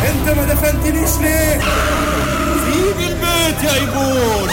انت ما دفنتنيش ليه سيب البيت يا ايبون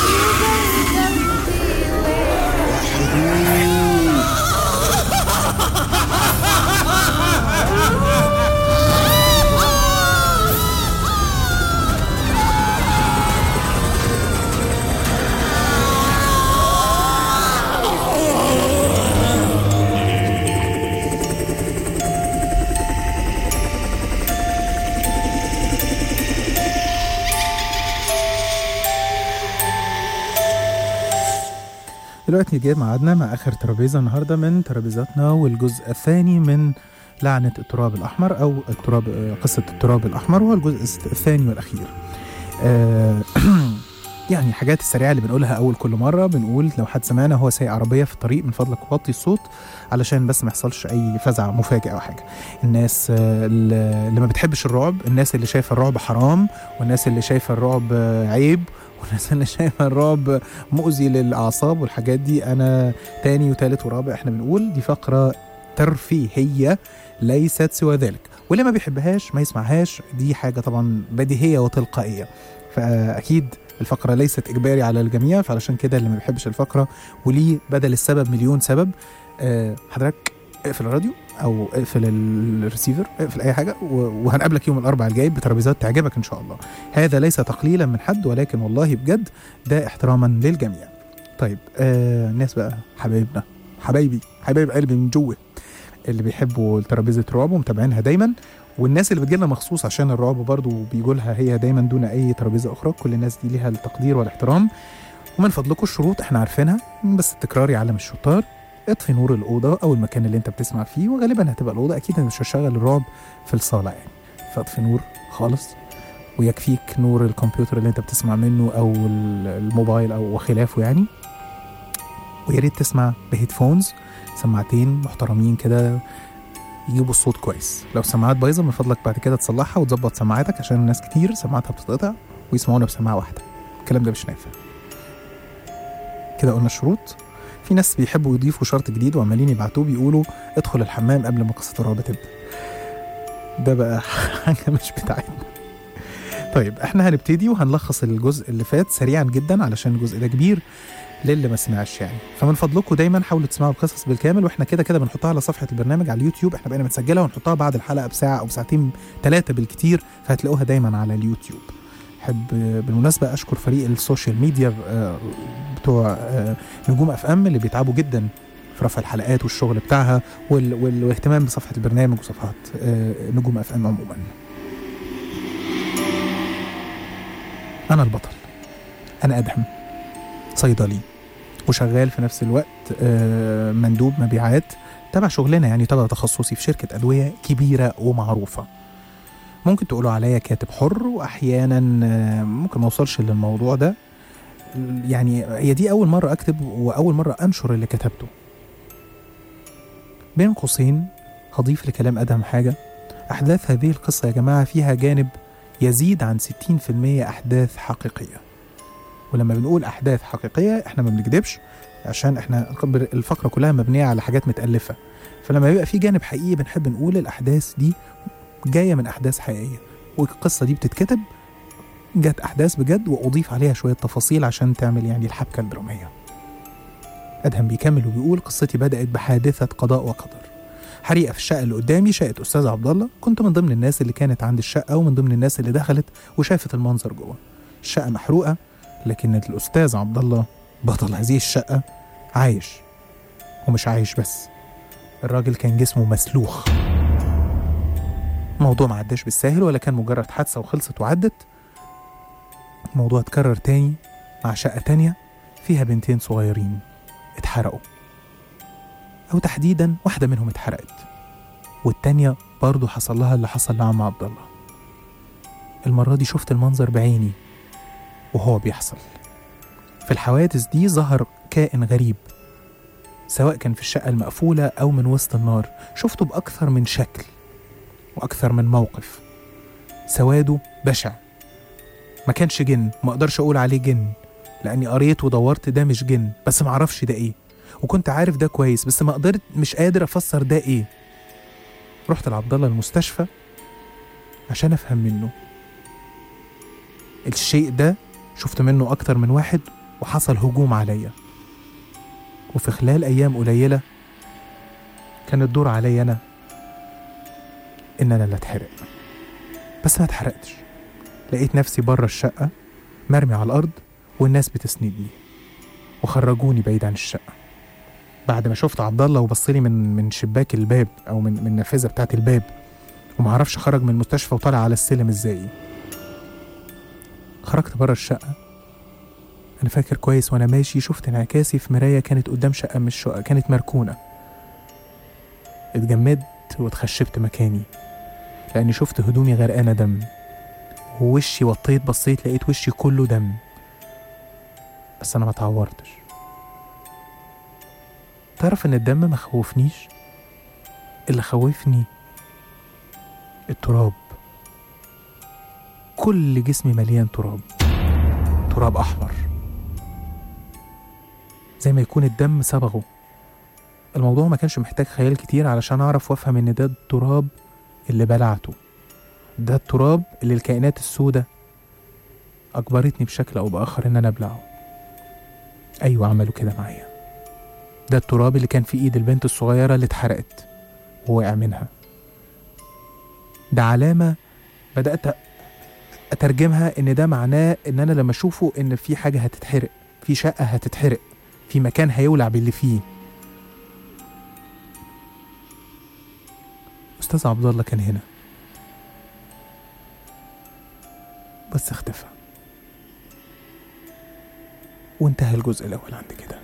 دلوقتي جه ميعادنا مع اخر ترابيزه النهارده من ترابيزاتنا والجزء الثاني من لعنه التراب الاحمر او التراب آه، قصه التراب الاحمر وهو الجزء الثاني والاخير. آه، يعني الحاجات السريعه اللي بنقولها اول كل مره بنقول لو حد سمعنا هو سايق عربيه في الطريق من فضلك وطي الصوت علشان بس ما يحصلش اي فزع مفاجئ او حاجه. الناس آه، اللي ما بتحبش الرعب، الناس اللي شايفه الرعب حرام، والناس اللي شايفه الرعب آه، عيب، والناس اللي شايفه الرعب مؤذي للاعصاب والحاجات دي انا تاني وتالت ورابع احنا بنقول دي فقره ترفيهيه ليست سوى ذلك واللي ما بيحبهاش ما يسمعهاش دي حاجه طبعا بديهيه وتلقائيه فاكيد الفقره ليست اجباري على الجميع فعلشان كده اللي ما بيحبش الفقره وليه بدل السبب مليون سبب آه، حضرتك اقفل الراديو او اقفل الريسيفر اقفل اي حاجه و- وهنقابلك يوم الاربعاء الجاي بترابيزات تعجبك ان شاء الله هذا ليس تقليلا من حد ولكن والله بجد ده احتراما للجميع طيب آه الناس بقى حبايبنا حبايبي حبايب قلبي من جوه اللي بيحبوا ترابيزه رعب ومتابعينها دايما والناس اللي بتجيلنا مخصوص عشان الرعب برضو بيجوا لها هي دايما دون اي ترابيزه اخرى كل الناس دي ليها التقدير والاحترام ومن فضلكم الشروط احنا عارفينها بس التكرار يعلم الشطار اطفي نور الاوضه او المكان اللي انت بتسمع فيه وغالبا هتبقى الاوضه اكيد مش هشغل الرعب في الصاله يعني فاطفي نور خالص ويكفيك نور الكمبيوتر اللي انت بتسمع منه او ال- الموبايل او وخلافه يعني ويا ريت تسمع بهيدفونز سماعتين محترمين كده يجيبوا الصوت كويس لو السماعات بايظه من فضلك بعد كده تصلحها وتظبط سماعاتك عشان الناس كتير سماعاتها بتتقطع ويسمعونا بسماعه واحده الكلام ده مش نافع كده قلنا الشروط في ناس بيحبوا يضيفوا شرط جديد وعمالين يبعتوه بيقولوا ادخل الحمام قبل ما قصه الرعب تبدا ده بقى حاجه مش بتاعتنا طيب احنا هنبتدي وهنلخص الجزء اللي فات سريعا جدا علشان الجزء ده كبير للي ما سمعش يعني فمن فضلكم دايما حاولوا تسمعوا القصص بالكامل واحنا كده كده بنحطها على صفحه البرنامج على اليوتيوب احنا بقينا بنسجلها ونحطها بعد الحلقه بساعه او ساعتين ثلاثه بالكتير فهتلاقوها دايما على اليوتيوب احب بالمناسبه اشكر فريق السوشيال ميديا آه، بتوع آه، نجوم اف ام اللي بيتعبوا جدا في رفع الحلقات والشغل بتاعها وال... وال... والاهتمام بصفحه البرنامج وصفحات آه، نجوم اف ام عموما انا البطل انا ادهم صيدلي وشغال في نفس الوقت آه، مندوب مبيعات تبع شغلنا يعني تبع تخصصي في شركه ادويه كبيره ومعروفه ممكن تقولوا عليا كاتب حر واحيانا آه، ممكن ما اوصلش للموضوع ده يعني هي دي اول مره اكتب واول مره انشر اللي كتبته بين قوسين هضيف لكلام ادهم حاجه احداث هذه القصه يا جماعه فيها جانب يزيد عن 60% احداث حقيقيه ولما بنقول احداث حقيقيه احنا ما بنكذبش عشان احنا الفقره كلها مبنيه على حاجات متالفه فلما بيبقى في جانب حقيقي بنحب نقول الاحداث دي جايه من احداث حقيقيه والقصه دي بتتكتب جت احداث بجد واضيف عليها شويه تفاصيل عشان تعمل يعني الحبكه الدراميه ادهم بيكمل وبيقول قصتي بدات بحادثه قضاء وقدر حريقه في الشقه اللي قدامي شقه استاذ عبد الله كنت من ضمن الناس اللي كانت عند الشقه ومن ضمن الناس اللي دخلت وشافت المنظر جوه الشقه محروقه لكن الاستاذ عبد الله بطل هذه الشقه عايش ومش عايش بس الراجل كان جسمه مسلوخ الموضوع ما عداش بالساهل ولا كان مجرد حادثه وخلصت وعدت الموضوع اتكرر تاني مع شقه تانيه فيها بنتين صغيرين اتحرقوا أو تحديدا واحدة منهم اتحرقت والتانية برضه حصل لها اللي حصل لعم عبد الله المرة دي شفت المنظر بعيني وهو بيحصل في الحوادث دي ظهر كائن غريب سواء كان في الشقة المقفولة أو من وسط النار شفته بأكثر من شكل وأكثر من موقف سواده بشع ما كانش جن ما أقدرش أقول عليه جن لأني قريت ودورت ده مش جن بس معرفش ده إيه وكنت عارف ده كويس بس ما قدرت مش قادر افسر ده ايه رحت لعبد الله المستشفى عشان افهم منه الشيء ده شفت منه اكتر من واحد وحصل هجوم عليا وفي خلال ايام قليله كان الدور عليا انا ان انا اللي اتحرق بس ما اتحرقتش لقيت نفسي بره الشقه مرمي على الارض والناس بتسندني وخرجوني بعيد عن الشقه بعد ما شفت عبد الله وبصلي من من شباك الباب او من من النافذه بتاعت الباب ومعرفش خرج من المستشفى وطالع على السلم ازاي خرجت بره الشقه انا فاكر كويس وانا ماشي شفت انعكاسي في مرايه كانت قدام شقه من الشقق كانت مركونه اتجمدت واتخشبت مكاني لاني شفت هدومي غرقانه دم ووشي وطيت بصيت لقيت وشي كله دم بس انا ما اتعورتش تعرف ان الدم ما خوفنيش اللي خوفني التراب كل جسمي مليان تراب تراب احمر زي ما يكون الدم صبغه الموضوع ما كانش محتاج خيال كتير علشان اعرف وافهم ان ده التراب اللي بلعته ده التراب اللي الكائنات السوداء اجبرتني بشكل او باخر ان انا ابلعه ايوه عملوا كده معايا ده التراب اللي كان في ايد البنت الصغيره اللي اتحرقت ووقع منها ده علامه بدات اترجمها ان ده معناه ان انا لما اشوفه ان في حاجه هتتحرق في شقه هتتحرق في مكان هيولع باللي فيه استاذ عبد الله كان هنا بس اختفى وانتهى الجزء الاول عند كده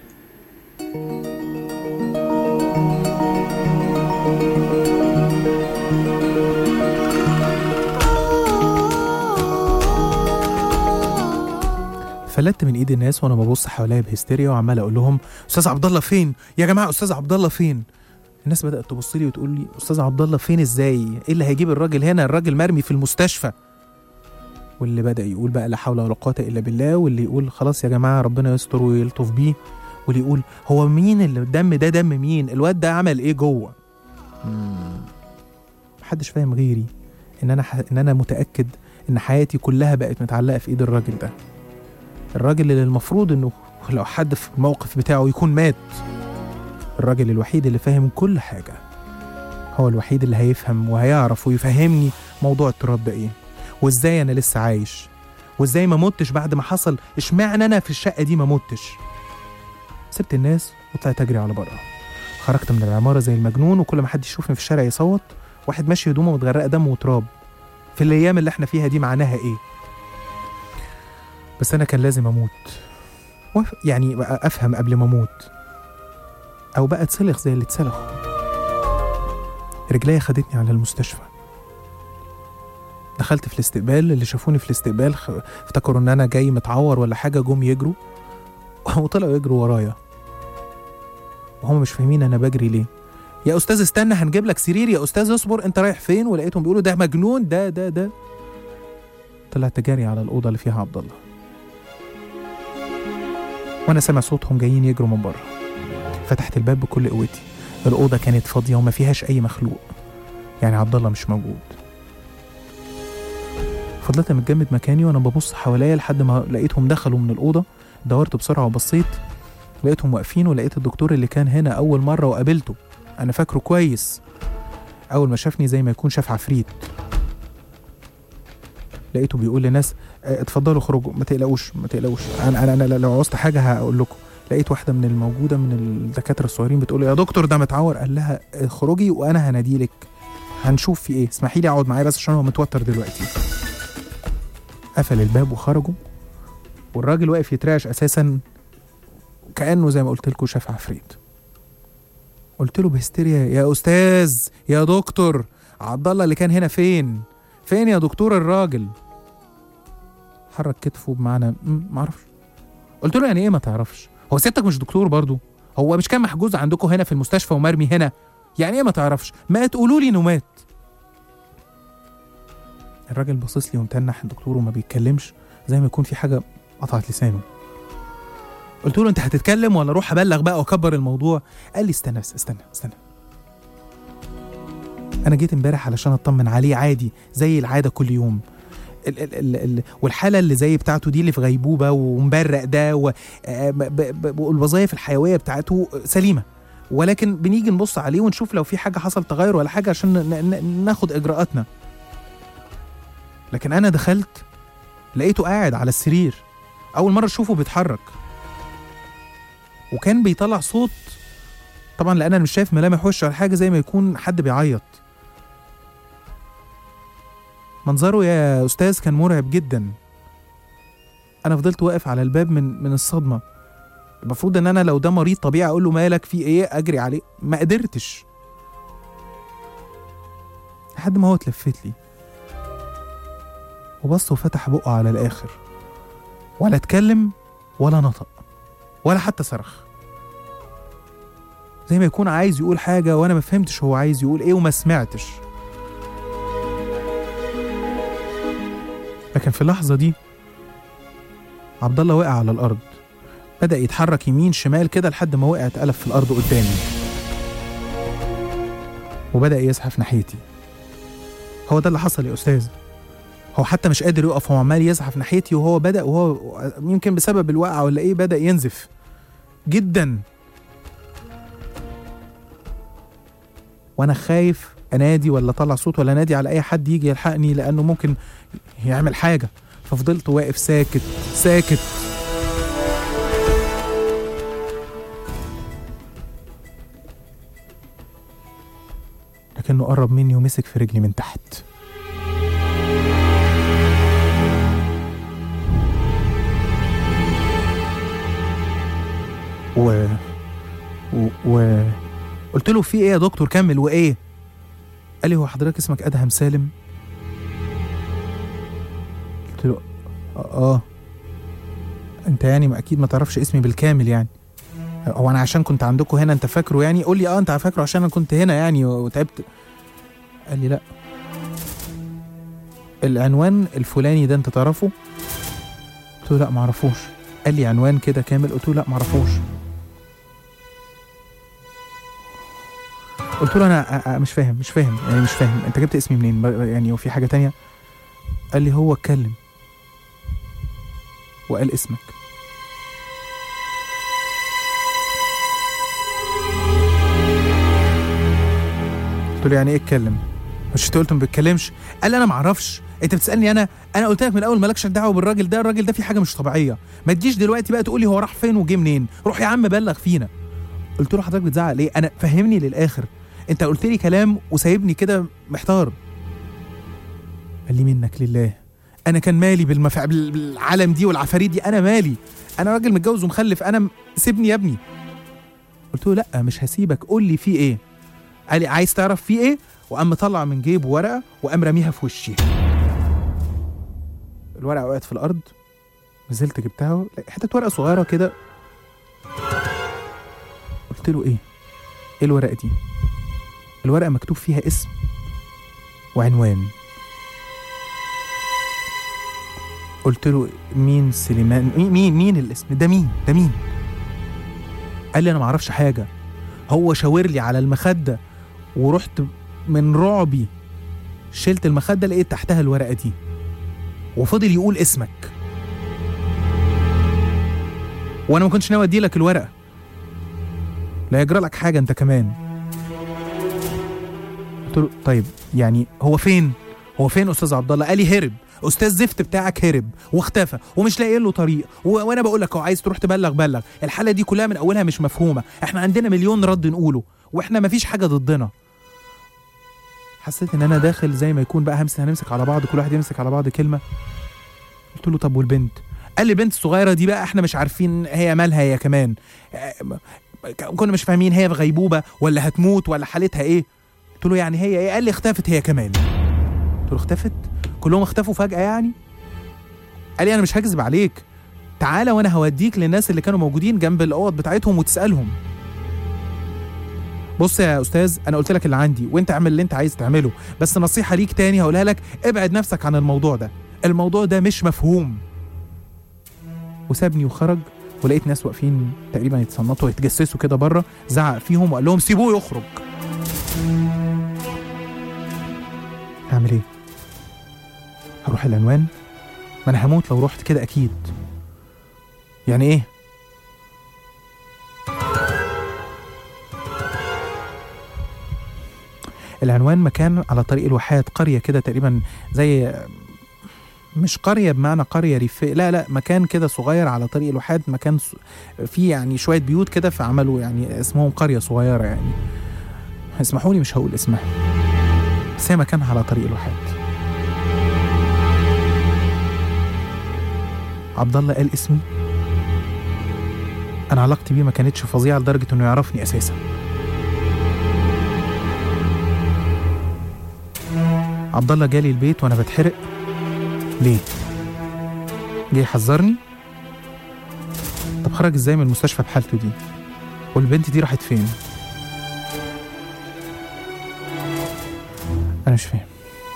فلت من ايد الناس وانا ببص حواليا بهستيريا وعمال اقول لهم استاذ عبد الله فين يا جماعه استاذ عبد الله فين الناس بدات تبص لي وتقول لي استاذ عبد الله فين ازاي ايه اللي هيجيب الراجل هنا الراجل مرمي في المستشفى واللي بدا يقول بقى لا حول ولا قوه الا بالله واللي يقول خلاص يا جماعه ربنا يستر ويلطف بيه واللي يقول هو مين اللي الدم ده دم مين الواد ده عمل ايه جوه مم. محدش فاهم غيري ان انا ح... ان انا متاكد ان حياتي كلها بقت متعلقه في ايد الراجل ده الراجل اللي المفروض انه لو حد في الموقف بتاعه يكون مات الراجل الوحيد اللي فاهم كل حاجة هو الوحيد اللي هيفهم وهيعرف ويفهمني موضوع التراب ده ايه وازاي انا لسه عايش وازاي ما متش بعد ما حصل اشمعنى انا في الشقة دي ما متش سبت الناس وطلعت اجري على بره خرجت من العمارة زي المجنون وكل ما حد يشوفني في الشارع يصوت واحد ماشي هدومه متغرقة دم وتراب في الايام اللي احنا فيها دي معناها ايه بس انا كان لازم اموت وف... يعني بقى افهم قبل ما اموت او بقى اتسلخ زي اللي اتسلخوا رجليا خدتني على المستشفى دخلت في الاستقبال اللي شافوني في الاستقبال خ... افتكروا ان انا جاي متعور ولا حاجه جم يجروا وطلعوا يجروا ورايا وهم مش فاهمين انا بجري ليه يا استاذ استنى هنجيب لك سرير يا استاذ اصبر انت رايح فين ولقيتهم بيقولوا ده مجنون ده ده ده طلعت جاري على الاوضه اللي فيها عبد الله وانا سامع صوتهم جايين يجروا من بره فتحت الباب بكل قوتي الاوضه كانت فاضيه وما فيهاش اي مخلوق يعني عبد الله مش موجود فضلت متجمد مكاني وانا ببص حواليا لحد ما لقيتهم دخلوا من الاوضه دورت بسرعه وبصيت لقيتهم واقفين ولقيت الدكتور اللي كان هنا اول مره وقابلته انا فاكره كويس اول ما شافني زي ما يكون شاف عفريت لقيته بيقول لناس "اه، اتفضلوا اخرجوا ما تقلقوش ما تقلقوش انا انا انا لو عوزت حاجه هقول لكم لقيت واحده من الموجوده من الدكاتره الصغيرين بتقول لي يا دكتور ده متعور قال لها اخرجي وانا هناديلك هنشوف في ايه اسمحي لي اقعد معاه بس عشان هو متوتر دلوقتي قفل الباب وخرجوا والراجل واقف يترعش اساسا كانه زي ما قلت لكم شاف عفريت قلت له بهستيريا يا استاذ يا دكتور عبد الله اللي كان هنا فين فين يا دكتور الراجل حرك كتفه بمعنى "م، معرفش قلت له يعني ايه ما تعرفش هو سيادتك مش دكتور برضو هو مش كان محجوز عندكم هنا في المستشفى ومرمي هنا يعني ايه ما تعرفش ما تقولوا لي انه مات الراجل باصص لي ومتنح الدكتور وما بيتكلمش زي ما يكون في حاجه قطعت لسانه قلت له انت هتتكلم ولا اروح ابلغ بقى واكبر الموضوع قال لي استنى بس استنى استنى انا جيت امبارح علشان اطمن عليه عادي زي العاده كل يوم ال ال ال ال والحاله اللي زي بتاعته دي اللي في غيبوبه ومبرق ده و- آه، ب- ب- والوظائف الحيويه بتاعته سليمه ولكن بنيجي نبص عليه ونشوف لو في حاجه حصل تغير ولا حاجه عشان ن- ن- ناخد اجراءاتنا لكن انا دخلت لقيته قاعد على السرير اول مره اشوفه بيتحرك وكان بيطلع صوت طبعا لان انا مش شايف ملامح وشه ولا حاجه زي ما يكون حد بيعيط منظره يا استاذ كان مرعب جدا انا فضلت واقف على الباب من من الصدمه المفروض ان انا لو ده مريض طبيعي اقول له مالك في ايه اجري عليه ما قدرتش لحد ما هو اتلفت لي وبص وفتح بقه على الاخر ولا اتكلم ولا نطق ولا حتى صرخ زي ما يكون عايز يقول حاجة وأنا ما فهمتش هو عايز يقول إيه وما سمعتش لكن في اللحظة دي عبد الله وقع على الأرض بدأ يتحرك يمين شمال كده لحد ما وقع اتقلب في الأرض قدامي وبدأ يزحف ناحيتي هو ده اللي حصل يا أستاذ هو حتى مش قادر يقف هو عمال يزحف ناحيتي وهو بدأ وهو يمكن بسبب الوقعة ولا إيه بدأ ينزف جدا وانا خايف انادي ولا اطلع صوت ولا انادي على اي حد يجي يلحقني لانه ممكن يعمل حاجه ففضلت واقف ساكت ساكت لكنه قرب مني ومسك في رجلي من تحت و و, و... قلت له في ايه يا دكتور كمل وايه قال لي هو حضرتك اسمك ادهم سالم قلت له اه آه. انت يعني ما اكيد ما تعرفش اسمي بالكامل يعني هو انا عشان كنت عندكم هنا انت فاكره يعني قول لي اه انت فاكره عشان انا كنت هنا يعني وتعبت قال لي لا العنوان الفلاني ده انت تعرفه قلت له لا معرفوش قال لي عنوان كده كامل قلت له لا معرفوش قلت له انا أ- أ- مش فاهم مش فاهم يعني مش فاهم انت جبت اسمي منين ب- يعني وفي حاجه تانية قال لي هو اتكلم وقال اسمك قلت له يعني ايه اتكلم مش انت قلت ما بيتكلمش قال لي انا ما اعرفش انت بتسالني انا انا قلت لك من الاول مالكش دعوه بالراجل ده الراجل ده في حاجه مش طبيعيه ما تجيش دلوقتي بقى تقول لي هو راح فين وجه منين روح يا عم بلغ فينا قلت له حضرتك بتزعق ليه انا فهمني للاخر انت قلت لي كلام وسايبني كده محتار قال لي منك لله انا كان مالي بالمفع... بال- بالعالم دي والعفاريت دي انا مالي انا راجل متجوز ومخلف انا م- سيبني يا ابني قلت له لا مش هسيبك قول لي في ايه قال لي عايز تعرف في ايه وقام مطلع من جيبه ورقه وقام راميها في وشي الورقه وقعت في الارض نزلت جبتها حته ورقه صغيره كده قلت له ايه ايه الورقه دي الورقه مكتوب فيها اسم وعنوان قلت له مين سليمان مين مين, مين الاسم ده مين ده مين قال لي انا ما اعرفش حاجه هو شاور لي على المخده ورحت من رعبي شلت المخده لقيت تحتها الورقه دي وفضل يقول اسمك وانا ما كنتش ناوي ادي لك الورقه لا يجرى لك حاجه انت كمان قلت له طيب يعني هو فين هو فين استاذ عبد الله قال لي هرب استاذ زفت بتاعك هرب واختفى ومش لاقي له طريق و... وانا بقول لك هو عايز تروح تبلغ بلغ الحاله دي كلها من اولها مش مفهومه احنا عندنا مليون رد نقوله واحنا مفيش حاجه ضدنا حسيت ان انا داخل زي ما يكون بقى همسك هنمسك على بعض كل واحد يمسك على بعض كلمه قلت له طب والبنت قال لي البنت الصغيره دي بقى احنا مش عارفين هي مالها هي كمان آه، كنا مش فاهمين هي في غيبوبه ولا هتموت ولا حالتها ايه قلت له يعني هي ايه قال لي اختفت هي كمان قلت له اختفت كلهم اختفوا فجاه يعني قال لي انا مش هكذب عليك تعالى وانا هوديك للناس اللي كانوا موجودين جنب الاوض بتاعتهم وتسالهم بص يا استاذ انا قلت لك اللي عندي وانت اعمل اللي انت عايز تعمله بس نصيحه ليك تاني هقولها لك ابعد نفسك عن الموضوع ده الموضوع ده مش مفهوم وسابني وخرج ولقيت ناس واقفين تقريبا يتصنطوا يتجسسوا كده بره زعق فيهم وقال لهم سيبوه يخرج هعمل ايه هروح العنوان ما انا هموت لو رحت كده اكيد يعني ايه العنوان مكان على طريق الواحات قرية كده تقريبا زي مش قرية بمعنى قرية ريفية لا لا مكان كده صغير على طريق الواحات مكان س- فيه يعني شوية بيوت كده فعملوا يعني اسمهم قرية صغيرة يعني اسمحوا لي مش هقول اسمها بس هي مكانها على طريق الواحات عبد الله قال اسمي انا علاقتي بيه ما كانتش فظيعه لدرجه انه يعرفني اساسا عبد الله جالي البيت وانا بتحرق ليه جه يحذرني طب خرج ازاي من المستشفى بحالته دي والبنت دي راحت فين انا مش فاهم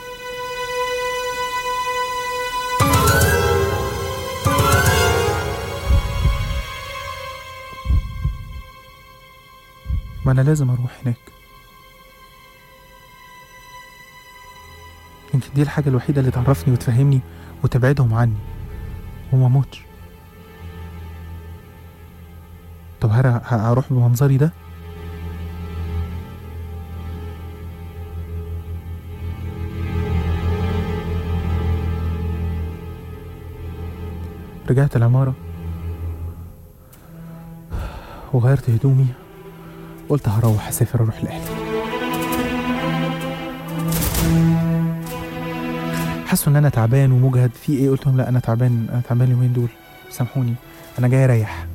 ما انا لازم اروح هناك يمكن دي الحاجة الوحيدة اللي تعرفني وتفهمني وتبعدهم عني وما موتش طب هر- ه- هروح بمنظري ده رجعت العمارة وغيرت هدومي قلت هروح اسافر اروح لاهلي حسوا ان انا تعبان ومجهد في ايه قلت لهم لا انا تعبان انا تعبان اليومين دول سامحوني انا جاي اريح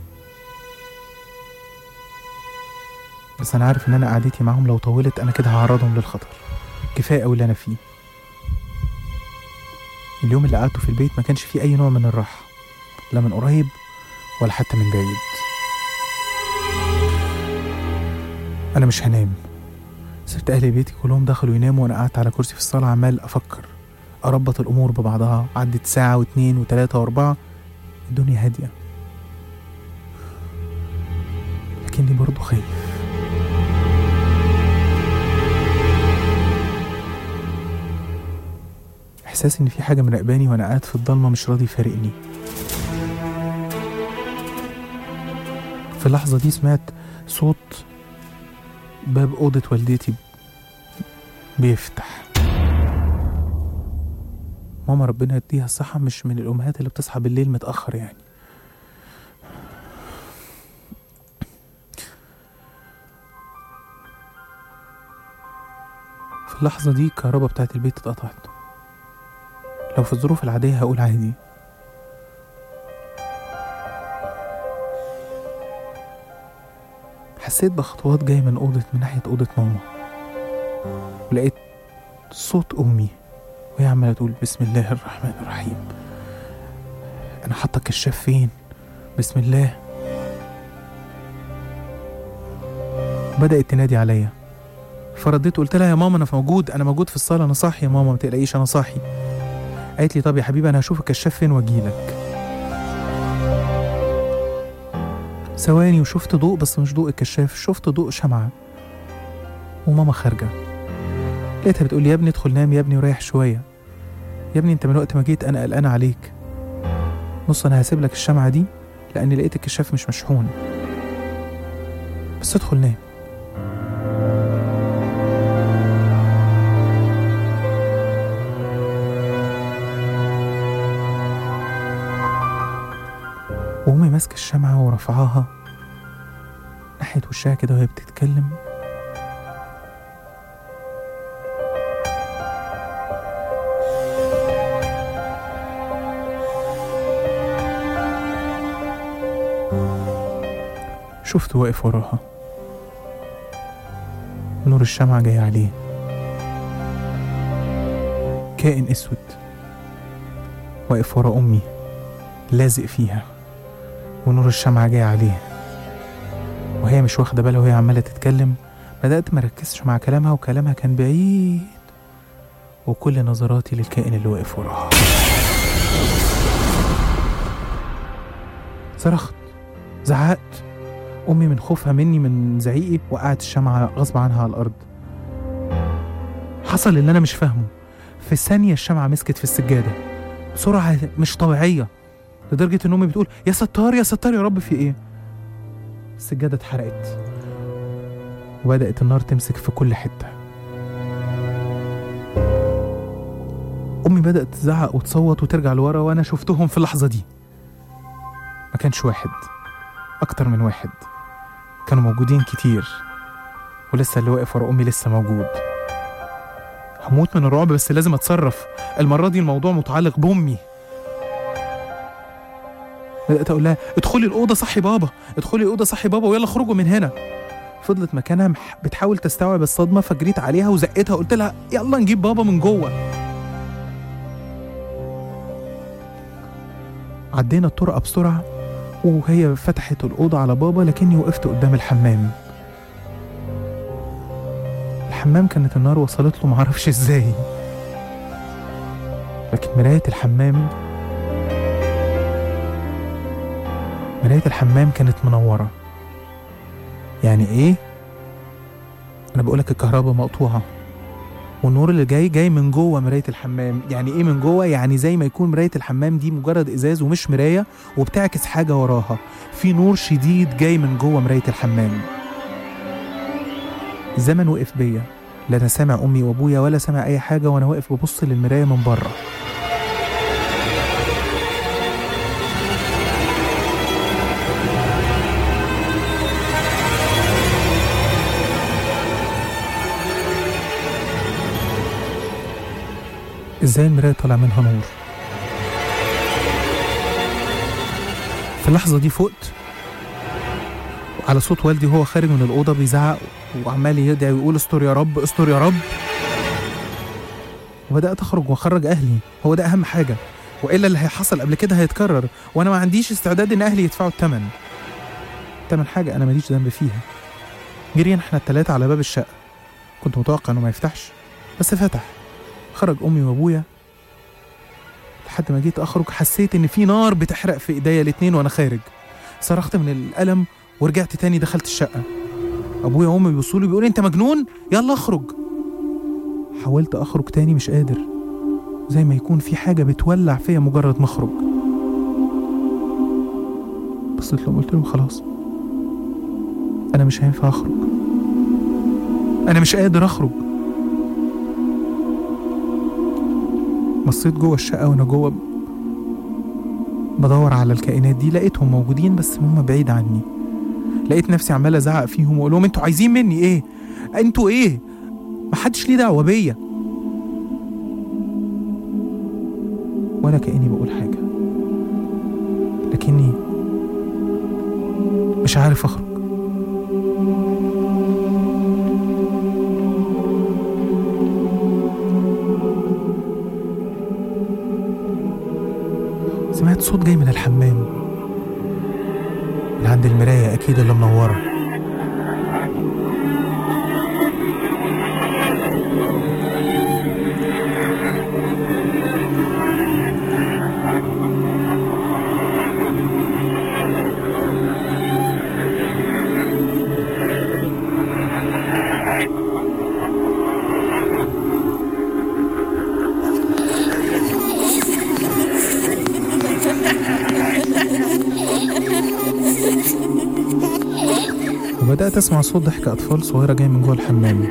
بس انا عارف ان انا قعدتي معاهم لو طولت انا كده هعرضهم للخطر كفايه قوي اللي انا فيه اليوم اللي قعدته في البيت ما كانش فيه اي نوع من الراحه لا من قريب ولا حتى من بعيد انا مش هنام سبت اهل بيتي كلهم دخلوا يناموا وانا قعدت على كرسي في الصاله عمال افكر اربط الامور ببعضها عدت ساعه واتنين وتلاته واربعه الدنيا هاديه لكني برضو خايف احساس ان في حاجه مراقباني وانا قاعد في الضلمه مش راضي يفارقني في اللحظه دي سمعت صوت باب اوضه والدتي بيفتح ماما ربنا يديها الصحة مش من الأمهات اللي بتصحى بالليل متأخر يعني في اللحظة دي الكهرباء بتاعت البيت اتقطعت لو في الظروف العادية هقول عادي حسيت بخطوات جاية من أوضة من ناحية أوضة ماما ولقيت صوت أمي وهي عمالة تقول بسم الله الرحمن الرحيم أنا حاطة الكشاف فين بسم الله بدأت تنادي عليا فرديت قلت لها يا ماما أنا موجود أنا موجود في الصالة أنا صاحي يا ماما ما تقلقيش أنا صاحي قالت لي طب يا حبيبي أنا هشوف الكشاف فين وأجيلك ثواني وشفت ضوء بس مش ضوء الكشاف شفت ضوء شمعة وماما خارجة لقيتها بتقول لي يا ابني ادخل نام يا ابني وريح شوية يا ابني انت من وقت ما جيت انا قلقانة عليك بص انا هسيب لك الشمعة دي لاني لقيت الكشاف مش مشحون بس ادخل نام وأمي ماسكة الشمعة ورفعاها ناحية وشها كده وهي بتتكلم شفته واقف وراها نور الشمعة جاي عليه كائن اسود واقف ورا امي لازق فيها ونور الشمعة جاي عليه وهي مش واخدة بالها وهي عمالة تتكلم بدأت مركزش مع كلامها وكلامها كان بعيد وكل نظراتي للكائن اللي واقف وراها صرخت زعقت أمي من خوفها مني من زعيقي وقعت الشمعة غصب عنها على الأرض حصل اللي انا مش فاهمه في ثانيه الشمعه مسكت في السجاده بسرعه مش طبيعيه لدرجه ان امي بتقول يا ستار يا ستار يا رب في ايه السجاده اتحرقت وبدات النار تمسك في كل حته امي بدات تزعق وتصوت وترجع لورا وانا شفتهم في اللحظه دي ما كانش واحد اكتر من واحد كانوا موجودين كتير ولسه اللي واقف ورا امي لسه موجود هموت من الرعب بس لازم اتصرف المره دي الموضوع متعلق بامي بدات اقول لها ادخلي الاوضه صحي بابا ادخلي الاوضه صحي بابا ويلا خرجوا من هنا فضلت مكانها مح- بتحاول تستوعب الصدمه فجريت عليها وزقتها وقلت لها يلا نجيب بابا من جوه عدينا الطرقه بسرعه وهي فتحت الأوضة على بابا لكني وقفت قدام الحمام الحمام كانت النار وصلت له معرفش ازاي لكن مراية الحمام مراية الحمام كانت منورة يعني ايه؟ أنا بقولك الكهرباء مقطوعة والنور اللي جاي جاي من جوه مراية الحمام يعني ايه من جوه يعني زي ما يكون مراية الحمام دي مجرد ازاز ومش مراية وبتعكس حاجة وراها في نور شديد جاي من جوه مراية الحمام الزمن وقف بيا لا انا سامع امي وابويا ولا سامع اي حاجة وانا واقف ببص للمراية من بره ازاي المراية طالع منها نور في اللحظة دي فقت على صوت والدي وهو خارج من الأوضة بيزعق وعمال يدعي ويقول استر يا رب استر يا رب وبدأت أخرج وأخرج أهلي هو ده أهم حاجة وإلا اللي هيحصل قبل كده هيتكرر وأنا ما عنديش استعداد إن أهلي يدفعوا الثمن الثمن حاجة أنا ماليش ذنب فيها جرينا احنا التلاتة على باب الشقة كنت متوقع إنه ما يفتحش بس فتح خرج امي وابويا لحد ما جيت اخرج حسيت ان في نار بتحرق في ايديا الاتنين وانا خارج صرخت من الالم ورجعت تاني دخلت الشقه ابويا وامي بيبصوا لي بيقولوا انت مجنون يلا اخرج حاولت اخرج تاني مش قادر زي ما يكون في حاجه بتولع فيا مجرد ما اخرج بصيت لهم قلت لهم خلاص انا مش هينفع اخرج انا مش قادر اخرج بصيت جوه الشقة وأنا جوه بدور على الكائنات دي لقيتهم موجودين بس هم بعيد عني لقيت نفسي عمال أزعق فيهم وأقول لهم أنتوا عايزين مني إيه؟ أنتوا إيه؟ محدش ليه دعوة بيا ولا كأني بقول حاجة لكني مش عارف أخرج سمعت صوت جاي من الحمام من عند المراية أكيد اللي منورة وبدأت أسمع صوت ضحك أطفال صغيرة جاية من جوه الحمام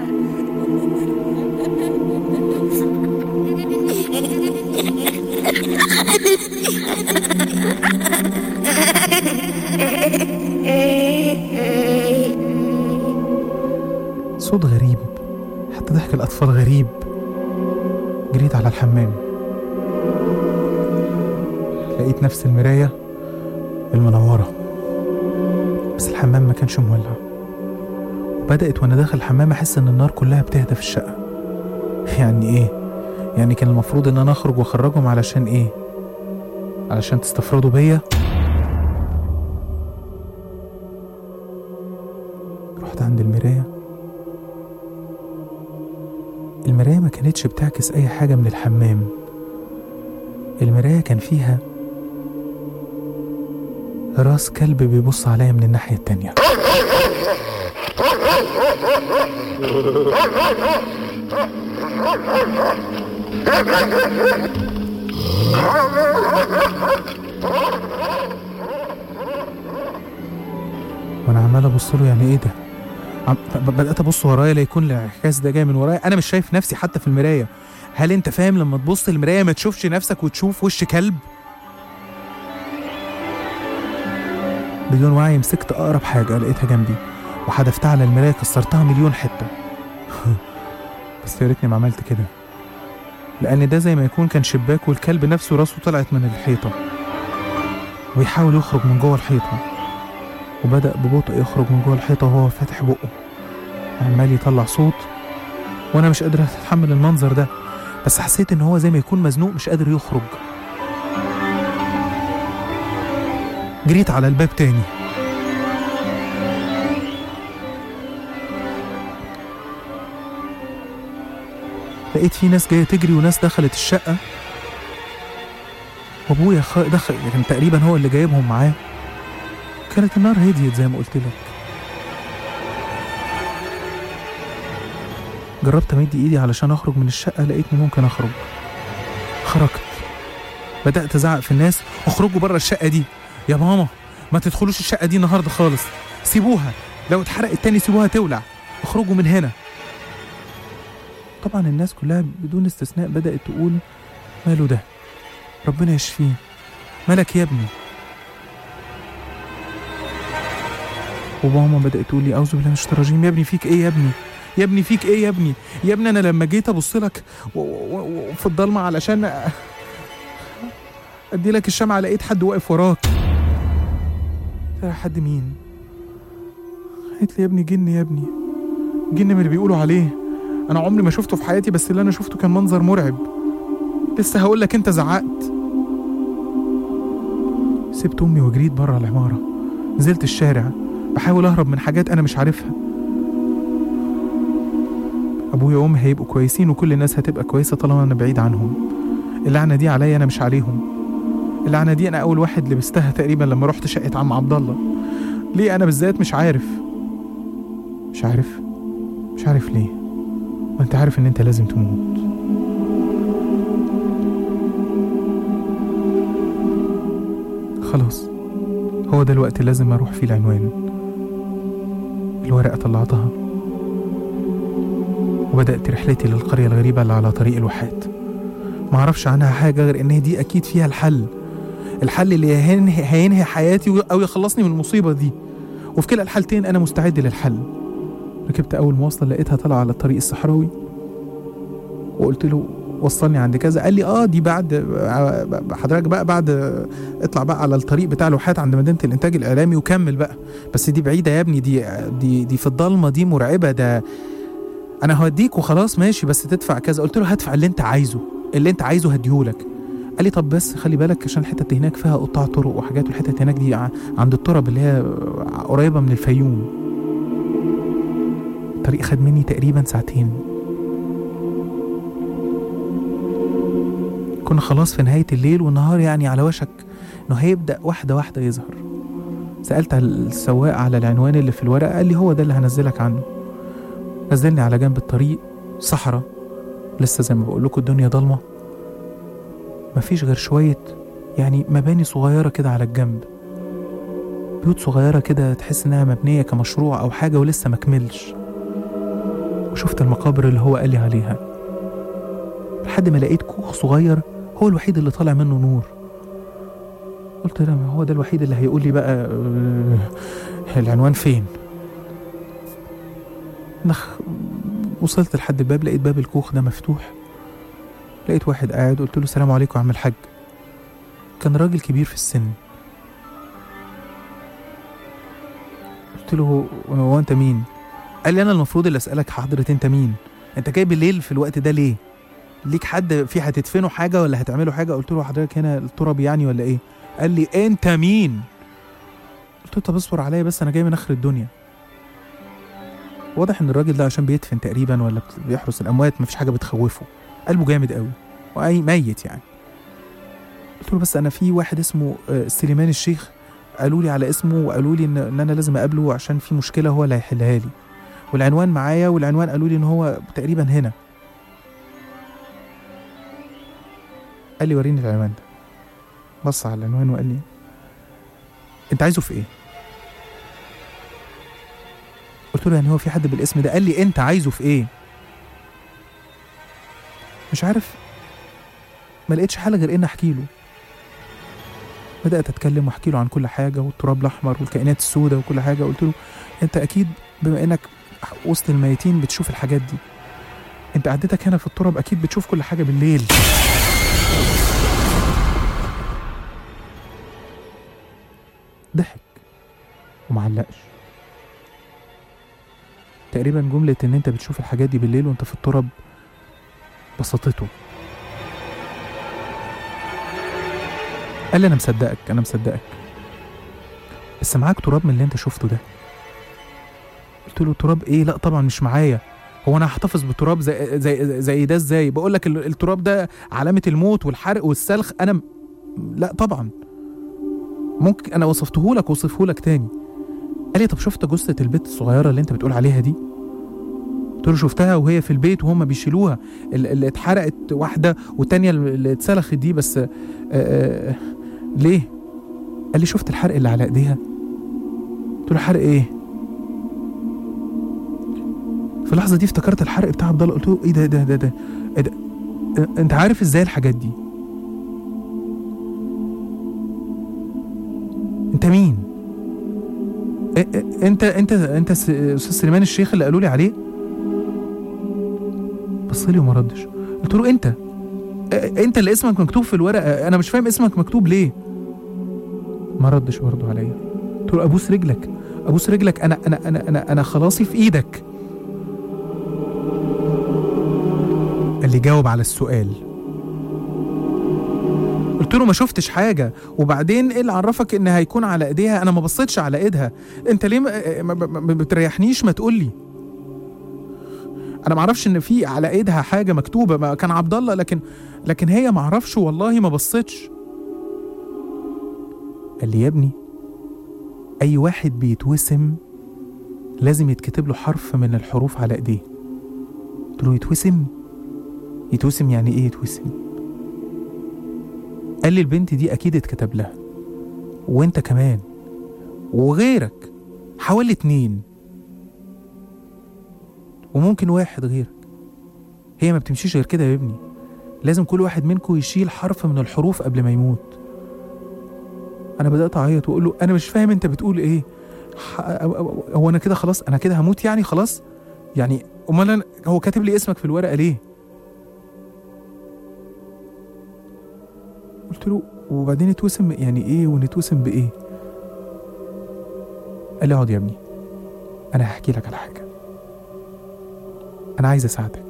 صوت غريب حتى ضحك الأطفال غريب جريت على الحمام لقيت نفس المراية المنورة بس الحمام ما كانش مولع وبدأت وأنا داخل الحمام أحس إن النار كلها بتهدى في الشقة يعني إيه؟ يعني كان المفروض إن أنا أخرج وأخرجهم علشان إيه؟ علشان تستفردوا بيا؟ رحت عند المراية المراية ما كانتش بتعكس أي حاجة من الحمام المراية كان فيها راس كلب بيبص عليا من الناحية التانية وانا عمال ابص له يعني ايه ده عم... ب- بدات ابص ورايا لا يكون الانعكاس ده جاي من ورايا انا مش شايف نفسي حتى في المرايه هل انت فاهم لما تبص المرايه ما تشوفش نفسك وتشوف وش كلب بدون وعي مسكت اقرب حاجه لقيتها جنبي وحدفتها على المرايه كسرتها مليون حته بس يا ريتني ما عملت كده لان ده زي ما يكون كان شباك والكلب نفسه راسه طلعت من الحيطه ويحاول يخرج من جوه الحيطه وبدأ ببطء يخرج من جوه الحيطة وهو فاتح بقه عمال يطلع صوت وأنا مش قادر أتحمل المنظر ده بس حسيت إن هو زي ما يكون مزنوق مش قادر يخرج جريت على الباب تاني لقيت في ناس جاية تجري وناس دخلت الشقة وأبويا خ... دخل يعني تقريبا هو اللي جايبهم معاه كانت النار هديت زي ما قلت لك جربت امد ايدي علشان اخرج من الشقه لقيتني ممكن اخرج خرجت بدات ازعق في الناس اخرجوا بره الشقه دي يا ماما ما تدخلوش الشقه دي النهارده خالص سيبوها لو اتحرقت تاني سيبوها تولع اخرجوا من هنا طبعا الناس كلها بدون استثناء بدات تقول ماله ده ربنا يشفيه مالك يا ابني وماما بدأت تقول لي أعوذ بالله من الشيطان الرجيم يا ابني فيك إيه يا ابني؟ يا ابني فيك إيه يا ابني؟ يا ابني أنا لما جيت أبص لك و- و- و- في الضلمة علشان أ- أدي لك الشمعة لقيت حد واقف وراك. قلت لها حد مين؟ قالت لي يا ابني جن يا ابني جن من اللي بيقولوا عليه أنا عمري ما شفته في حياتي بس اللي أنا شفته كان منظر مرعب. لسه هقول لك أنت زعقت. سبت أمي وجريت بره العمارة. نزلت الشارع بحاول اهرب من حاجات انا مش عارفها ابويا وامي هيبقوا كويسين وكل الناس هتبقى كويسه طالما انا بعيد عنهم اللعنه دي عليا انا مش عليهم اللعنه دي انا اول واحد لبستها تقريبا لما رحت شقه عم عبد الله ليه انا بالذات مش عارف مش عارف مش عارف ليه ما انت عارف ان انت لازم تموت خلاص هو ده الوقت اللي لازم اروح فيه العنوان الورقة طلعتها وبدأت رحلتي للقرية الغريبة اللي على طريق الواحات معرفش عنها حاجة غير إن دي أكيد فيها الحل الحل اللي هينهي, هينهي حياتي أو يخلصني من المصيبة دي وفي كلا الحالتين أنا مستعد للحل ركبت أول مواصلة لقيتها طالعة على الطريق الصحراوي وقلت له وصلني عند كذا قال لي اه دي بعد حضرتك بقى بعد اطلع بقى على الطريق بتاع الواحات عند مدينه الانتاج الاعلامي وكمل بقى بس دي بعيده يا ابني دي دي دي في الضلمه دي مرعبه ده انا هوديك وخلاص ماشي بس تدفع كذا قلت له هدفع اللي انت عايزه اللي انت عايزه هديهولك قال لي طب بس خلي بالك عشان الحته اللي هناك فيها قطاع طرق وحاجات والحته هناك دي ع- عند التراب اللي هي قريبه من الفيوم الطريق خد مني تقريبا ساعتين كنا خلاص في نهاية الليل والنهار يعني على وشك انه هيبدأ واحدة واحدة يظهر سألت على السواق على العنوان اللي في الورقة قال لي هو ده اللي هنزلك عنه نزلني على جنب الطريق صحراء لسه زي ما بقول لكم الدنيا ضلمة مفيش غير شوية يعني مباني صغيرة كده على الجنب بيوت صغيرة كده تحس إنها مبنية كمشروع أو حاجة ولسه مكملش وشفت المقابر اللي هو قال لي عليها لحد ما لقيت كوخ صغير هو الوحيد اللي طالع منه نور قلت لا ما هو ده الوحيد اللي هيقول لي بقى آه، العنوان فين نخ وصلت لحد الباب لقيت باب الكوخ ده مفتوح لقيت واحد قاعد قلت له السلام عليكم يا عم الحاج كان راجل كبير في السن قلت له هو انت مين قال لي انا المفروض اللي اسالك حضره انت مين انت جاي بالليل في الوقت ده ليه ليك حد في هتدفنوا حاجه ولا هتعملوا حاجه قلت له حضرتك هنا التراب يعني ولا ايه قال لي انت مين قلت له طب اصبر عليا بس انا جاي من اخر الدنيا واضح ان الراجل ده عشان بيدفن تقريبا ولا بت- بيحرس الاموات مفيش حاجه بتخوفه قلبه جامد قوي واي ميت يعني قلت له بس انا في واحد اسمه آه، سليمان الشيخ قالوا لي على اسمه وقالوا لي ان, إن انا لازم اقابله عشان في مشكله هو اللي هيحلها لي والعنوان معايا والعنوان قالوا لي ان هو تقريبا هنا قال لي وريني العنوان ده بص على العنوان وقال لي انت عايزه في ايه قلت له يعني هو في حد بالاسم ده قال لي انت عايزه في ايه مش عارف ما لقيتش حل غير ان احكي له بدات اتكلم واحكي له عن كل حاجه والتراب الاحمر والكائنات السوداء وكل حاجه قلت له انت اكيد بما انك وسط الميتين بتشوف الحاجات دي انت قعدتك هنا في التراب اكيد بتشوف كل حاجه بالليل ضحك ومعلقش تقريبا جملة ان انت بتشوف الحاجات دي بالليل وانت في التراب بسطته قال لي انا مصدقك انا مصدقك بس معاك تراب من اللي انت شفته ده قلت له تراب ايه لا طبعا مش معايا هو انا هحتفظ بتراب زي زي زي ده ازاي بقول لك ال- التراب ده علامه الموت والحرق والسلخ انا م- لا طبعا ممكن انا وصفته لك وصفه لك تاني قال لي طب شفت جثه البت الصغيره اللي انت بتقول عليها دي قلت له شفتها وهي في البيت وهم بيشيلوها ال- اللي اتحرقت واحده والتانيه اللي اتسلخت دي بس آه آه ليه قال لي شفت الحرق اللي على ايديها قلت له حرق ايه في اللحظه دي افتكرت الحرق بتاع عبد الله قلت له ايه ده ده ده ده, إيه ده؟ إيه- انت عارف ازاي الحاجات دي انت مين إيه- إيه- انت انت انت س- استاذ سليمان الشيخ اللي قالوا لي عليه بص لي وما ردش قلت له انت إيه- انت اللي اسمك مكتوب في الورقه انا مش فاهم اسمك مكتوب ليه ما ردش برضه عليا قلت له ابوس رجلك ابوس رجلك انا انا انا انا انا خلاصي في ايدك قال لي جاوب على السؤال قلت له ما شفتش حاجه وبعدين ايه اللي عرفك ان هيكون على ايديها انا ما بصيتش على ايدها انت ليه ما, ما, ما, ما بتريحنيش ما تقول لي انا ما اعرفش ان في على ايدها حاجه مكتوبه ما كان عبد الله لكن لكن هي ما اعرفش والله ما بصيتش قال لي يا ابني اي واحد بيتوسم لازم يتكتب له حرف من الحروف على ايديه قلت له يتوسم يتوسم يعني ايه يتوسم قال لي البنت دي اكيد اتكتب لها وانت كمان وغيرك حوالي اتنين وممكن واحد غيرك هي ما بتمشيش غير كده يا ابني لازم كل واحد منكم يشيل حرف من الحروف قبل ما يموت انا بدات اعيط واقول له انا مش فاهم انت بتقول ايه ح- هو انا كده خلاص انا كده هموت يعني خلاص يعني امال أنا- هو كاتب لي اسمك في الورقه ليه قلت له وبعدين اتوسم يعني ايه ونتوسم بايه قال لي اقعد يا ابني انا هحكي لك على حاجه انا عايز اساعدك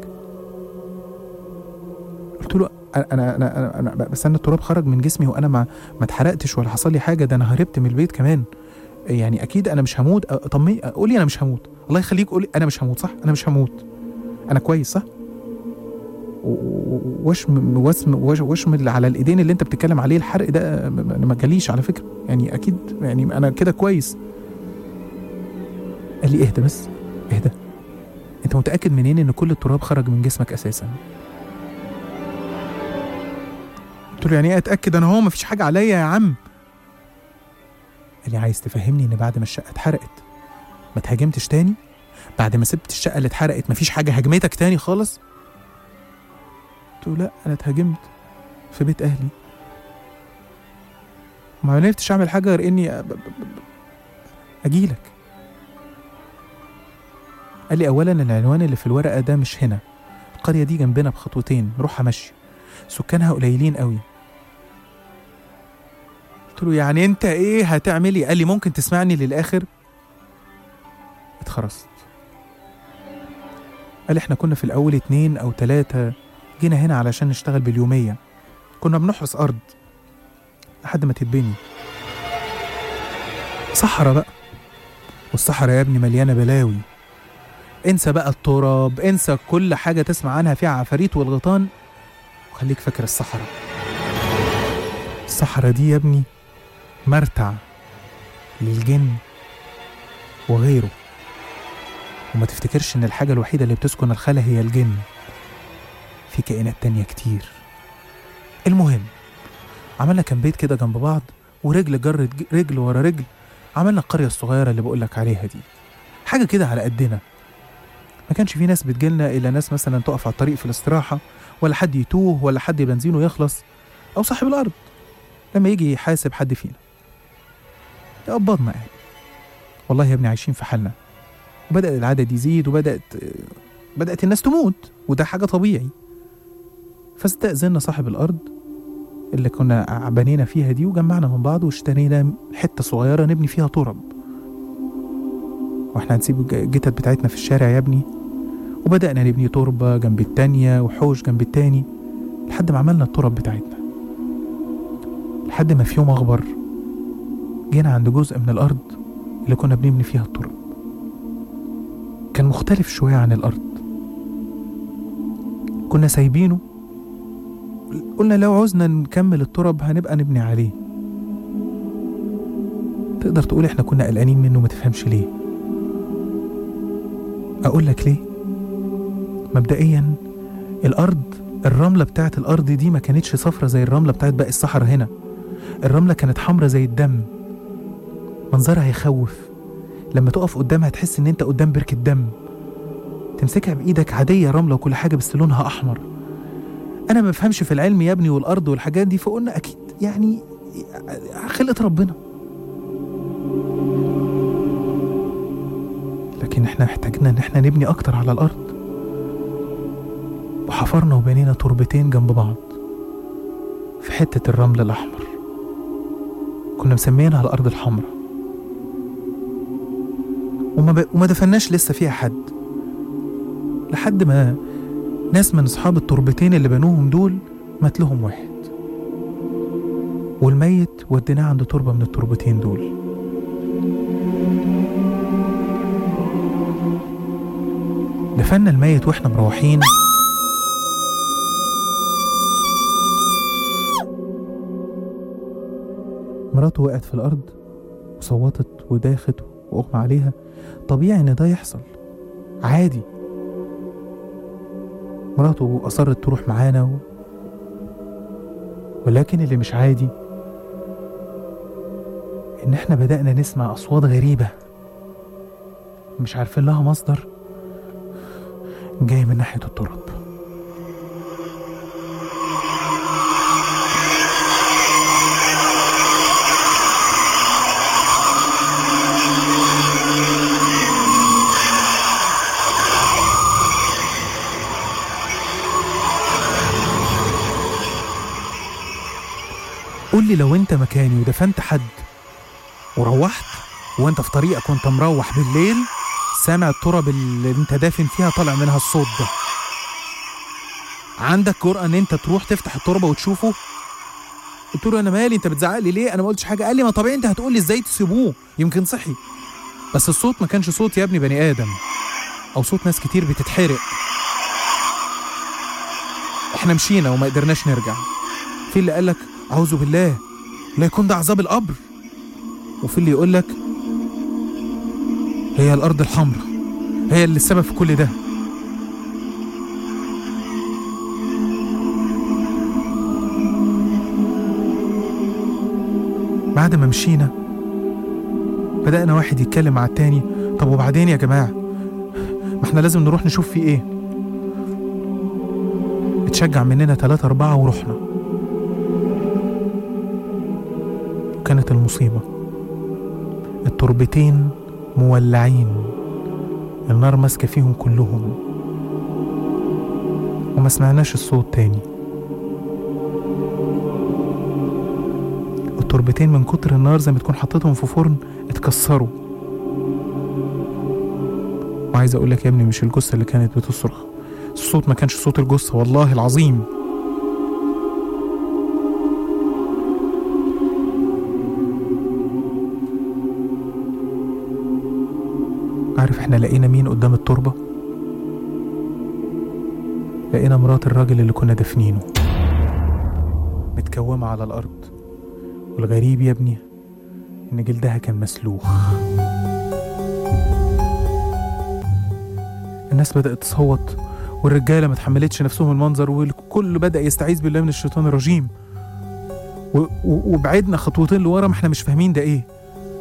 قلت له انا انا انا, أنا بس انا التراب خرج من جسمي وانا ما ما اتحرقتش ولا حصل لي حاجه ده انا هربت من البيت كمان يعني اكيد انا مش هموت أ- طمني قولي انا مش هموت الله يخليك قولي انا مش هموت صح انا مش هموت انا كويس صح و- و- وشم وسم وش- وشم اللي على الايدين اللي انت بتتكلم عليه الحرق ده م- م- انا ما جاليش على فكره يعني اكيد يعني انا كده كويس قال لي اهدى بس اهدى انت متاكد منين ان كل التراب خرج من جسمك اساسا قلت له يعني ايه اتاكد انا هو مفيش حاجه عليا يا عم قال لي عايز تفهمني ان بعد ما الشقه اتحرقت ما تهاجمتش تاني بعد ما سبت الشقه اللي اتحرقت مفيش حاجه هاجمتك تاني خالص قلت له لا انا اتهاجمت في بيت اهلي ما عرفتش اعمل حاجه غير اني أ- ب- ب- ب- اجيلك قال لي اولا العنوان اللي في الورقه ده مش هنا القريه دي جنبنا بخطوتين روحها مشي سكانها قليلين قوي قلت له يعني انت ايه هتعملي قال لي ممكن تسمعني للاخر اتخرست قال احنا كنا في الاول اتنين او تلاتة جينا هنا علشان نشتغل باليومية كنا بنحرس ارض لحد ما تتبني صحراء بقى والصحراء يا ابني مليانة بلاوي انسى بقى التراب انسى كل حاجة تسمع عنها فيها عفاريت والغيطان وخليك فاكر الصحراء الصحراء دي يا ابني مرتع للجن وغيره وما تفتكرش ان الحاجة الوحيدة اللي بتسكن الخلا هي الجن في كائنات تانية كتير المهم عملنا كان بيت كده جنب بعض ورجل جرت ج- رجل ورا رجل عملنا القرية الصغيرة اللي بقولك عليها دي حاجة كده على قدنا ما كانش في ناس بتجيلنا إلا ناس مثلا تقف على الطريق في الاستراحة ولا حد يتوه ولا حد بنزينه يخلص أو صاحب الأرض لما يجي يحاسب حد فينا يقبضنا يعني والله يا ابني عايشين في حالنا وبدأ العدد يزيد وبدأت بدأت الناس تموت وده حاجة طبيعي فاستأذنا صاحب الأرض اللي كنا بنينا فيها دي وجمعنا من بعض واشترينا حتة صغيرة نبني فيها ترب واحنا هنسيب الج- الجتت بتاعتنا في الشارع يا ابني وبدأنا نبني تربة جنب التانية وحوش جنب التاني لحد ما عملنا الترب بتاعتنا لحد ما في يوم أخبر جينا عند جزء من الأرض اللي كنا بنبني فيها الترب كان مختلف شوية عن الأرض كنا سايبينه قلنا لو عوزنا نكمل الترب هنبقى نبني عليه تقدر تقول احنا كنا قلقانين منه ما تفهمش ليه اقول لك ليه مبدئيا الارض الرمله بتاعت الارض دي ما كانتش صفرة زي الرمله بتاعت باقي الصحراء هنا الرمله كانت حمرة زي الدم منظرها يخوف لما تقف قدامها تحس ان انت قدام بركة دم تمسكها بايدك عادية رملة وكل حاجة بس لونها احمر انا ما بفهمش في العلم يا ابني والارض والحاجات دي فقلنا اكيد يعني خلقة ربنا لكن احنا احتاجنا ان احنا نبني اكتر على الارض وحفرنا وبنينا تربتين جنب بعض في حتة الرمل الأحمر كنا مسميينها الأرض الحمراء وما, ب... وما دفناش لسه فيها حد لحد ما ناس من أصحاب التربتين اللي بنوهم دول مات لهم واحد والميت وديناه عند تربة من التربتين دول دفنا الميت واحنا مروحين مراته وقعت في الأرض وصوتت وداخت وأغمى عليها طبيعي إن ده يحصل عادي مراته أصرت تروح معانا و... ولكن اللي مش عادي إن إحنا بدأنا نسمع أصوات غريبة مش عارفين لها مصدر جاي من ناحية التراب قول لي لو انت مكاني ودفنت حد وروحت وانت في طريقك وانت مروح بالليل سامع التراب اللي انت دافن فيها طالع منها الصوت ده عندك جرأة ان انت تروح تفتح التربة وتشوفه قلت له انا مالي انت بتزعق لي ليه انا ما قلتش حاجه قال لي ما طبيعي انت هتقول لي ازاي تسيبوه يمكن صحي بس الصوت ما كانش صوت يا ابني بني ادم او صوت ناس كتير بتتحرق احنا مشينا وما قدرناش نرجع في اللي قال لك اعوذ بالله لا يكون ده عذاب القبر وفي اللي يقول لك هي الارض الحمراء هي اللي السبب في كل ده بعد ما مشينا بدأنا واحد يتكلم مع التاني طب وبعدين يا جماعة ما احنا لازم نروح نشوف في ايه اتشجع مننا تلاتة أربعة ورحنا كانت المصيبة التربتين مولعين النار ماسكة فيهم كلهم وما سمعناش الصوت تاني التربتين من كتر النار زي ما تكون حطيتهم في فرن اتكسروا وعايز اقول لك يا ابني مش الجثة اللي كانت بتصرخ الصوت ما كانش صوت الجثة والله العظيم عارف احنا لقينا مين قدام التربة؟ لقينا مرات الراجل اللي كنا دافنينه متكومة على الأرض والغريب يا ابني إن جلدها كان مسلوخ الناس بدأت تصوت والرجاله ما تحملتش نفسهم المنظر والكل بدا يستعيذ بالله من الشيطان الرجيم و- و- وبعدنا خطوتين لورا ما احنا مش فاهمين ده ايه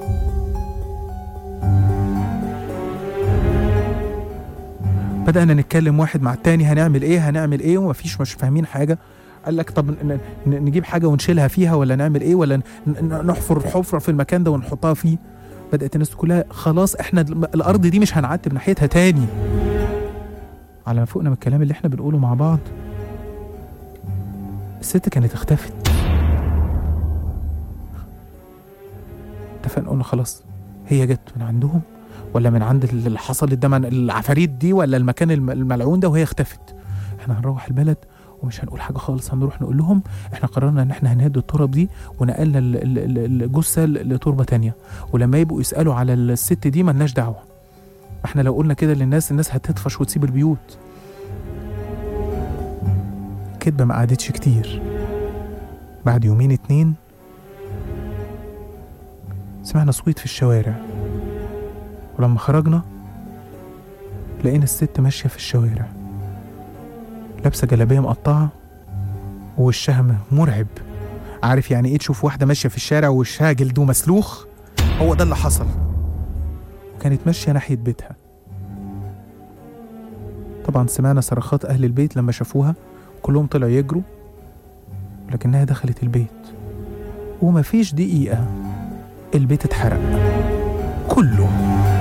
بدأنا نتكلم واحد مع التاني هنعمل ايه هنعمل ايه ومفيش مش فاهمين حاجة قال لك طب ن- ن- نجيب حاجة ونشيلها فيها ولا نعمل ايه ولا ن- ن- نحفر حفرة في المكان ده ونحطها فيه بدأت الناس كلها خلاص احنا الم- الأرض دي مش هنعتب ناحيتها تاني على ما فوقنا من الكلام اللي احنا بنقوله مع بعض الست كانت اختفت اتفقنا قلنا خلاص هي جت من عندهم ولا من عند اللي حصلت ده من العفاريت دي ولا المكان الم- الملعون ده وهي اختفت احنا هنروح البلد ومش هنقول حاجه خالص هنروح نقول لهم احنا قررنا ان احنا هنهد التراب دي ونقلنا ال- ال- ال- الجثه ل- لتربه تانية ولما يبقوا يسالوا على الست دي ملناش دعوه احنا لو قلنا كده للناس الناس هتطفش وتسيب البيوت كدبه ما قعدتش كتير بعد يومين اتنين سمعنا صويت في الشوارع ولما خرجنا لقينا الست ماشية في الشوارع لابسة جلابية مقطعة ووشها م- مرعب عارف يعني ايه تشوف واحدة ماشية في الشارع ووشها جلده مسلوخ هو ده اللي حصل كانت ماشية ناحية بيتها طبعا سمعنا صرخات أهل البيت لما شافوها كلهم طلعوا يجروا لكنها دخلت البيت ومفيش دقيقة البيت اتحرق كله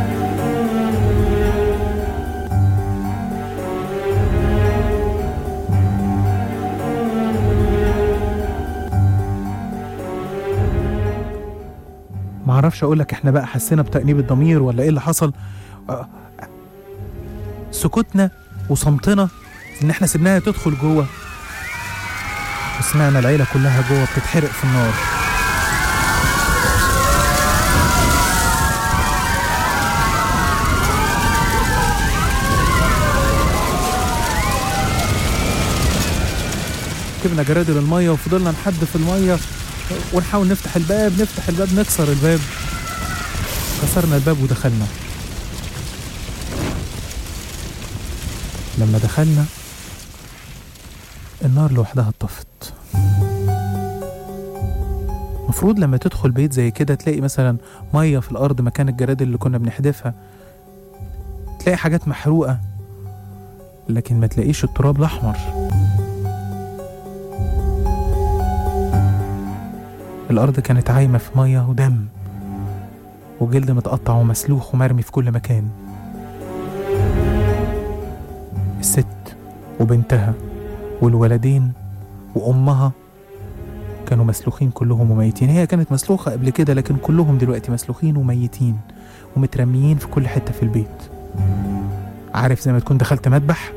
معرفش اقول لك احنا بقى حسينا بتأنيب الضمير ولا ايه اللي حصل آه، سكوتنا وصمتنا ان احنا سيبناها تدخل جوه وسمعنا العيله كلها جوه بتتحرق في النار جبنا جرادل الميه وفضلنا نحدف الميه ونحاول نفتح الباب نفتح الباب نكسر الباب كسرنا الباب ودخلنا لما دخلنا النار لوحدها اتطفت المفروض لما تدخل بيت زي كده تلاقي مثلا ميه في الارض مكان الجرادل اللي كنا بنحدفها تلاقي حاجات محروقه لكن ما تلاقيش التراب الاحمر الارض كانت عايمه في ميه ودم وجلد متقطع ومسلوخ ومرمي في كل مكان الست وبنتها والولدين وامها كانوا مسلوخين كلهم وميتين هي كانت مسلوخة قبل كده لكن كلهم دلوقتي مسلوخين وميتين ومترميين في كل حتة في البيت عارف زي ما تكون دخلت مذبح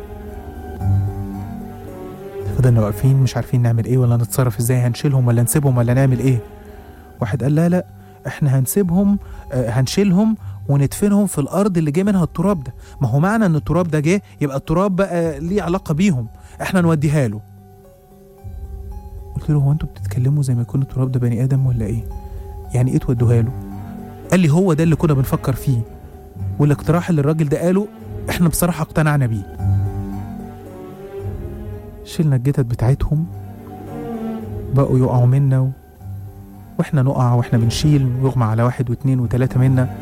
فضلنا واقفين مش عارفين نعمل ايه ولا نتصرف ازاي هنشيلهم ولا نسيبهم ولا نعمل ايه واحد قال لا لا احنا هنسيبهم آه، هنشيلهم وندفنهم في الارض اللي جه منها التراب ده ما هو معنى ان التراب ده جه يبقى التراب بقى ليه علاقه بيهم احنا نوديها له قلت له هو انتوا بتتكلموا زي ما يكون التراب ده بني ادم ولا ايه يعني ايه تودوها له قال لي هو ده اللي كنا بنفكر فيه والاقتراح اللي الراجل ده قاله احنا بصراحه اقتنعنا بيه شلنا الجتت بتاعتهم بقوا يقعوا منا و... واحنا نقع واحنا بنشيل ويغمى على واحد واتنين وتلاتة منا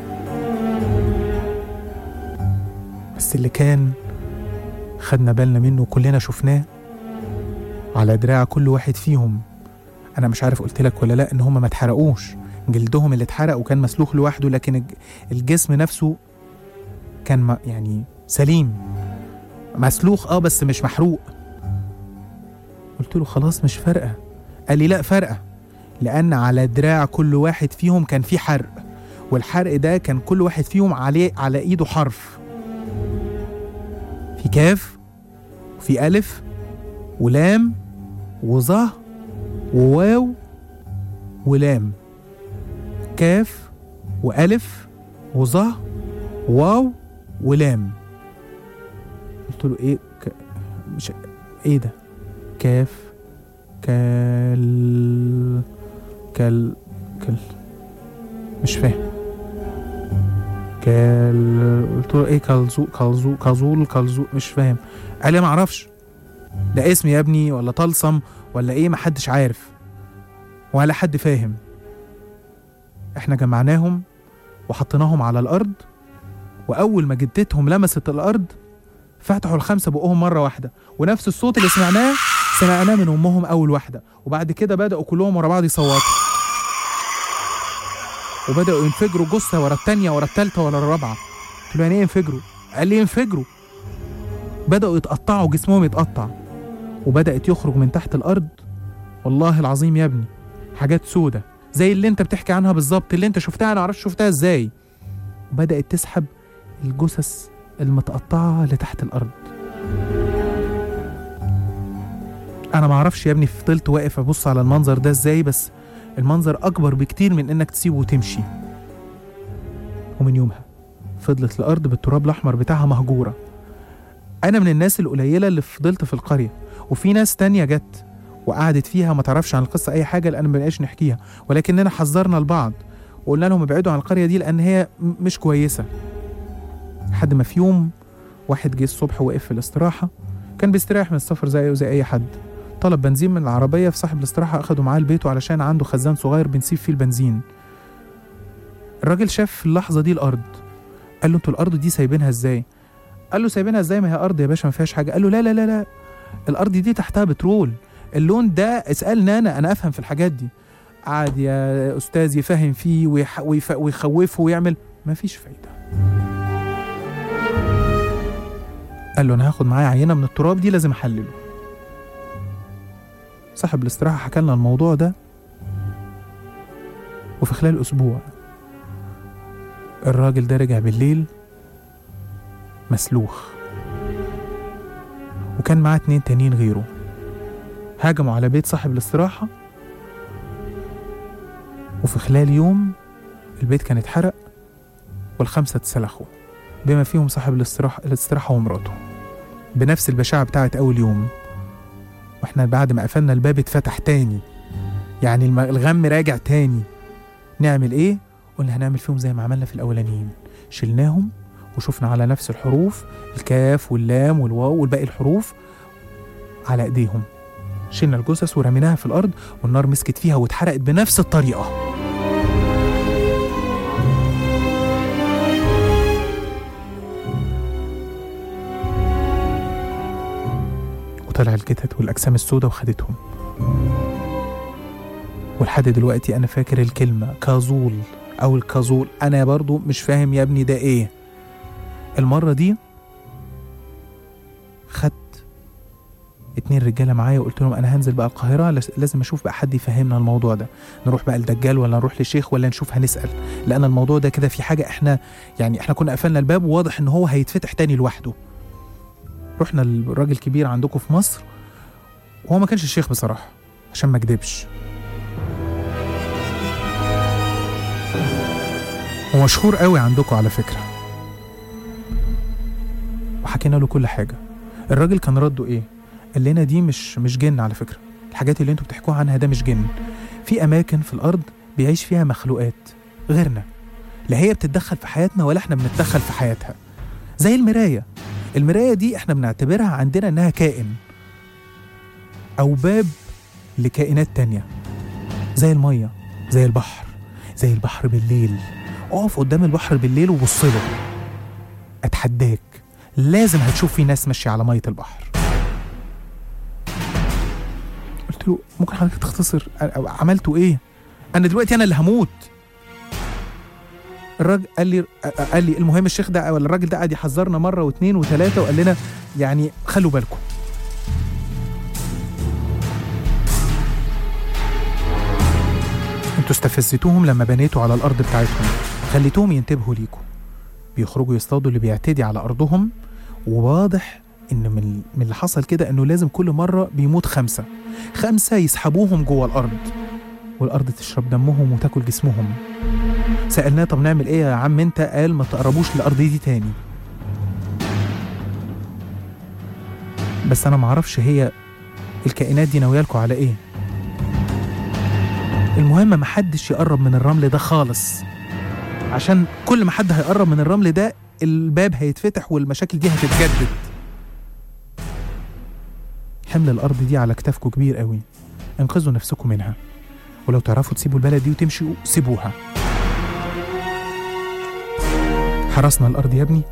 بس اللي كان خدنا بالنا منه وكلنا شفناه على دراع كل واحد فيهم انا مش عارف قلت لك ولا لا ان هم ما اتحرقوش جلدهم اللي اتحرق وكان مسلوخ لوحده لكن الج- الجسم نفسه كان م- يعني سليم مسلوخ اه بس مش محروق قلت له خلاص مش فارقه قال لي لا فارقه لان على دراع كل واحد فيهم كان في حرق والحرق ده كان كل واحد فيهم عليه على ايده حرف في كاف وفي الف ولام وظه وواو ولام كاف والف وظه واو ولام قلت له ايه ك... مش ايه ده كاف كال كال كال مش فاهم كال قلت له ايه كالزو كالزو كازول كالزو مش فاهم قال لي ما اعرفش ده اسم يا ابني ولا طلسم ولا ايه محدش عارف ولا حد فاهم احنا جمعناهم وحطيناهم على الارض واول ما جدتهم لمست الارض فتحوا الخمسه بقهم مره واحده ونفس الصوت اللي سمعناه سمعناه من امهم اول واحده وبعد كده بداوا كلهم ورا بعض يصوتوا وبداوا ينفجروا جثه ورا التانيه ورا التالته ورا الرابعه قلت له يعني ايه ينفجروا قال لي ينفجروا بداوا يتقطعوا جسمهم يتقطع وبدات يخرج من تحت الارض والله العظيم يا ابني حاجات سودة زي اللي انت بتحكي عنها بالظبط اللي انت شفتها انا معرفش شفتها ازاي وبدات تسحب الجثث المتقطعه لتحت الارض انا معرفش يا ابني فضلت واقف ابص على المنظر ده ازاي بس المنظر اكبر بكتير من انك تسيبه وتمشي ومن يومها فضلت الارض بالتراب الاحمر بتاعها مهجوره انا من الناس القليله اللي فضلت في القريه وفي ناس تانية جت وقعدت فيها ما تعرفش عن القصه اي حاجه لان ما بقاش نحكيها ولكننا حذرنا البعض وقلنا لهم ابعدوا عن القريه دي لان هي م- مش كويسه لحد ما في يوم واحد جه الصبح وقف في الاستراحه كان بيستريح من السفر زيه وزي اي حد طلب بنزين من العربيه في صاحب الاستراحه اخده معاه لبيته علشان عنده خزان صغير بنسيب فيه البنزين الراجل شاف في اللحظه دي الارض قال له انتوا الارض دي سايبينها ازاي قال له سايبينها ازاي ما هي ارض يا باشا ما فيهاش حاجه قال له لا لا لا لا الارض دي تحتها بترول اللون ده اسالني انا انا افهم في الحاجات دي قعد يا استاذ يفهم فيه ويح ويف ويخوفه ويعمل ما فيش فايده قال له انا هاخد معايا عينه من التراب دي لازم احلله صاحب الاستراحه حكى لنا الموضوع ده وفي خلال اسبوع الراجل ده رجع بالليل مسلوخ وكان معاه اتنين تانيين غيره هاجموا على بيت صاحب الاستراحة وفي خلال يوم البيت كان اتحرق والخمسة اتسلخوا بما فيهم صاحب الاستراحة, الاستراحة ومراته بنفس البشاعة بتاعت أول يوم واحنا بعد ما قفلنا الباب اتفتح تاني يعني الم- الغم راجع تاني نعمل ايه؟ قلنا هنعمل فيهم زي ما عملنا في الأولانيين شلناهم وشفنا على نفس الحروف الكاف واللام والواو والباقي الحروف على ايديهم شلنا الجثث ورميناها في الارض والنار مسكت فيها واتحرقت بنفس الطريقه وطلع الجثث والاجسام السوداء وخدتهم ولحد دلوقتي انا فاكر الكلمه كازول او الكازول انا برضو مش فاهم يا ابني ده ايه المره دي خدت اتنين رجاله معايا وقلت لهم انا هنزل بقى القاهره لس- لازم اشوف بقى حد يفهمنا الموضوع ده نروح بقى الدجال ولا نروح لشيخ ولا نشوف هنسال لان الموضوع ده كده في حاجه احنا يعني احنا كنا قفلنا الباب وواضح ان هو هيتفتح تاني لوحده رحنا للراجل كبير عندكم في مصر وهو ما كانش الشيخ بصراحه عشان ما اكدبش ومشهور قوي عندكم على فكره وحكينا له كل حاجه الراجل كان رده ايه قال لنا دي مش مش جن على فكره الحاجات اللي انتوا بتحكوها عنها ده مش جن في اماكن في الارض بيعيش فيها مخلوقات غيرنا لا هي بتتدخل في حياتنا ولا احنا بنتدخل في حياتها زي المرايه المرايه دي احنا بنعتبرها عندنا انها كائن او باب لكائنات تانية زي الميه زي البحر زي البحر بالليل اقف قدام البحر بالليل وبص له اتحداك لازم هتشوف في ناس ماشيه على ميه البحر قلت له ممكن حضرتك تختصر أو عملتوا ايه انا دلوقتي انا اللي هموت الراجل قال لي قال لي المهم الشيخ ده ولا الراجل ده قعد يحذرنا مره واثنين وثلاثه وقال لنا يعني خلوا بالكم انتوا استفزتوهم لما بنيتوا على الارض بتاعتهم خليتوهم ينتبهوا ليكم بيخرجوا يصطادوا اللي بيعتدي على ارضهم وواضح ان من من اللي حصل كده انه لازم كل مره بيموت خمسه خمسه يسحبوهم جوه الارض والارض تشرب دمهم وتاكل جسمهم سالناه طب نعمل ايه يا عم انت قال ما تقربوش للارض دي تاني بس انا معرفش هي الكائنات دي ناويالكوا على ايه المهم محدش يقرب من الرمل ده خالص عشان كل ما حد هيقرب من الرمل ده الباب هيتفتح والمشاكل دي هتتجدد حمل الارض دي على كتافكم كبير قوي انقذوا نفسكم منها ولو تعرفوا تسيبوا البلد دي وتمشوا سيبوها حرسنا الارض يا ابني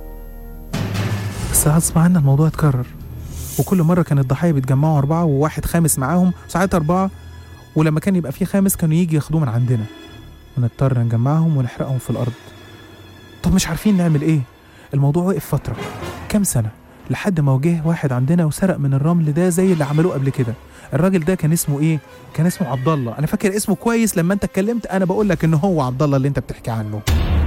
بس غصب عنا الموضوع اتكرر وكل مره كان الضحايا بيتجمعوا اربعه وواحد خامس معاهم ساعات اربعه ولما كان يبقى في خامس كانوا يجي ياخدوه من عندنا ونضطر نجمعهم ونحرقهم في الارض طب مش عارفين نعمل ايه الموضوع وقف فتره كام سنه لحد ما وجه واحد عندنا وسرق من الرمل ده زي اللي عملوه قبل كده الراجل ده كان اسمه ايه كان اسمه عبد الله انا فاكر اسمه كويس لما انت اتكلمت انا بقول لك ان هو عبد الله اللي انت بتحكي عنه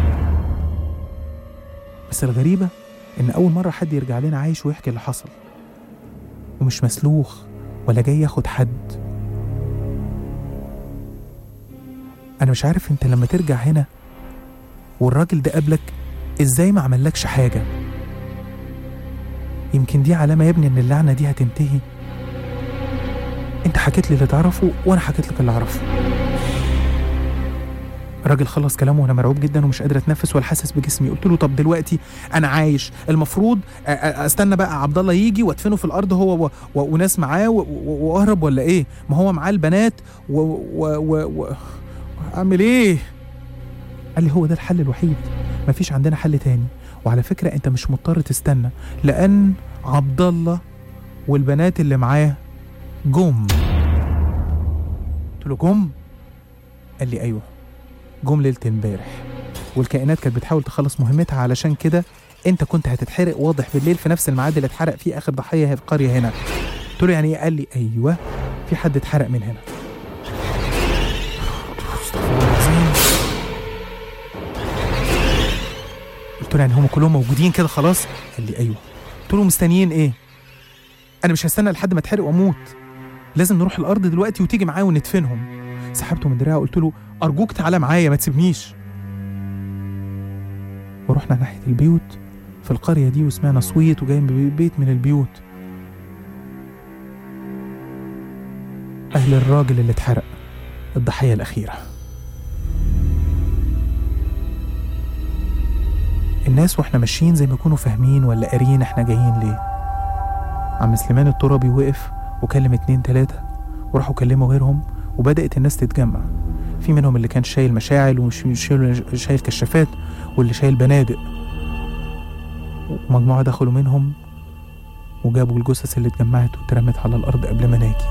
بس الغريبه ان اول مره حد يرجع لنا عايش ويحكي اللي حصل ومش مسلوخ ولا جاي ياخد حد انا مش عارف انت لما ترجع هنا والراجل ده قابلك ازاي ما عملكش حاجه يمكن دي علامه يا ابني ان اللعنه دي هتنتهي انت حكيت لي اللي تعرفه وانا حكيت لك اللي اعرفه الراجل خلص كلامه وانا مرعوب جدا ومش قادر اتنفس ولا حاسس بجسمي قلت له طب دلوقتي انا عايش المفروض أ- أ- استنى بقى عبد الله يجي وادفنه في الارض هو و... و... وناس معاه و... و... واهرب ولا ايه ما هو معاه البنات و... و... و... و... اعمل ايه قال لي هو ده الحل الوحيد مفيش عندنا حل تاني وعلى فكره انت مش مضطر تستنى لان عبد الله والبنات اللي معاه جم قلت له جم قال لي ايوه جم ليله امبارح والكائنات كانت بتحاول تخلص مهمتها علشان كده انت كنت هتتحرق واضح بالليل في نفس الميعاد اللي اتحرق فيه اخر ضحيه في القريه هنا قلت له يعني ايه قال لي ايوه في حد اتحرق من هنا استغفر الله العظيم. قلت له يعني هم كلهم موجودين كده خلاص قال لي ايوه قلت له مستنيين ايه انا مش هستنى لحد ما اتحرق واموت لازم نروح الارض دلوقتي وتيجي معايا وندفنهم سحبته من دراعي وقلت له ارجوك تعالى معايا ما تسيبنيش ورحنا ناحيه البيوت في القريه دي وسمعنا صويت وجاي من بيت من البيوت اهل الراجل اللي اتحرق الضحيه الاخيره الناس واحنا ماشيين زي ما يكونوا فاهمين ولا قاريين احنا جايين ليه عم سليمان الترابي وقف وكلم اتنين تلاتة وراحوا كلموا غيرهم وبدأت الناس تتجمع في منهم اللي كان شايل مشاعل ومش شايل شايل كشافات واللي شايل بنادق ومجموعة دخلوا منهم وجابوا الجثث اللي اتجمعت واترمت على الأرض قبل ما ناجي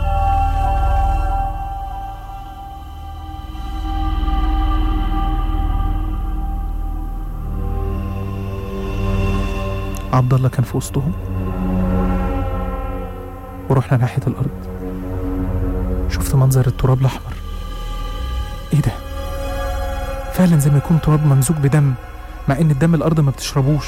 عبد الله كان في وسطهم ورحنا ناحية الأرض شفت منظر التراب الأحمر إيه ده؟ فعلا زي ما يكون تراب ممزوج بدم مع إن الدم الأرض ما بتشربوش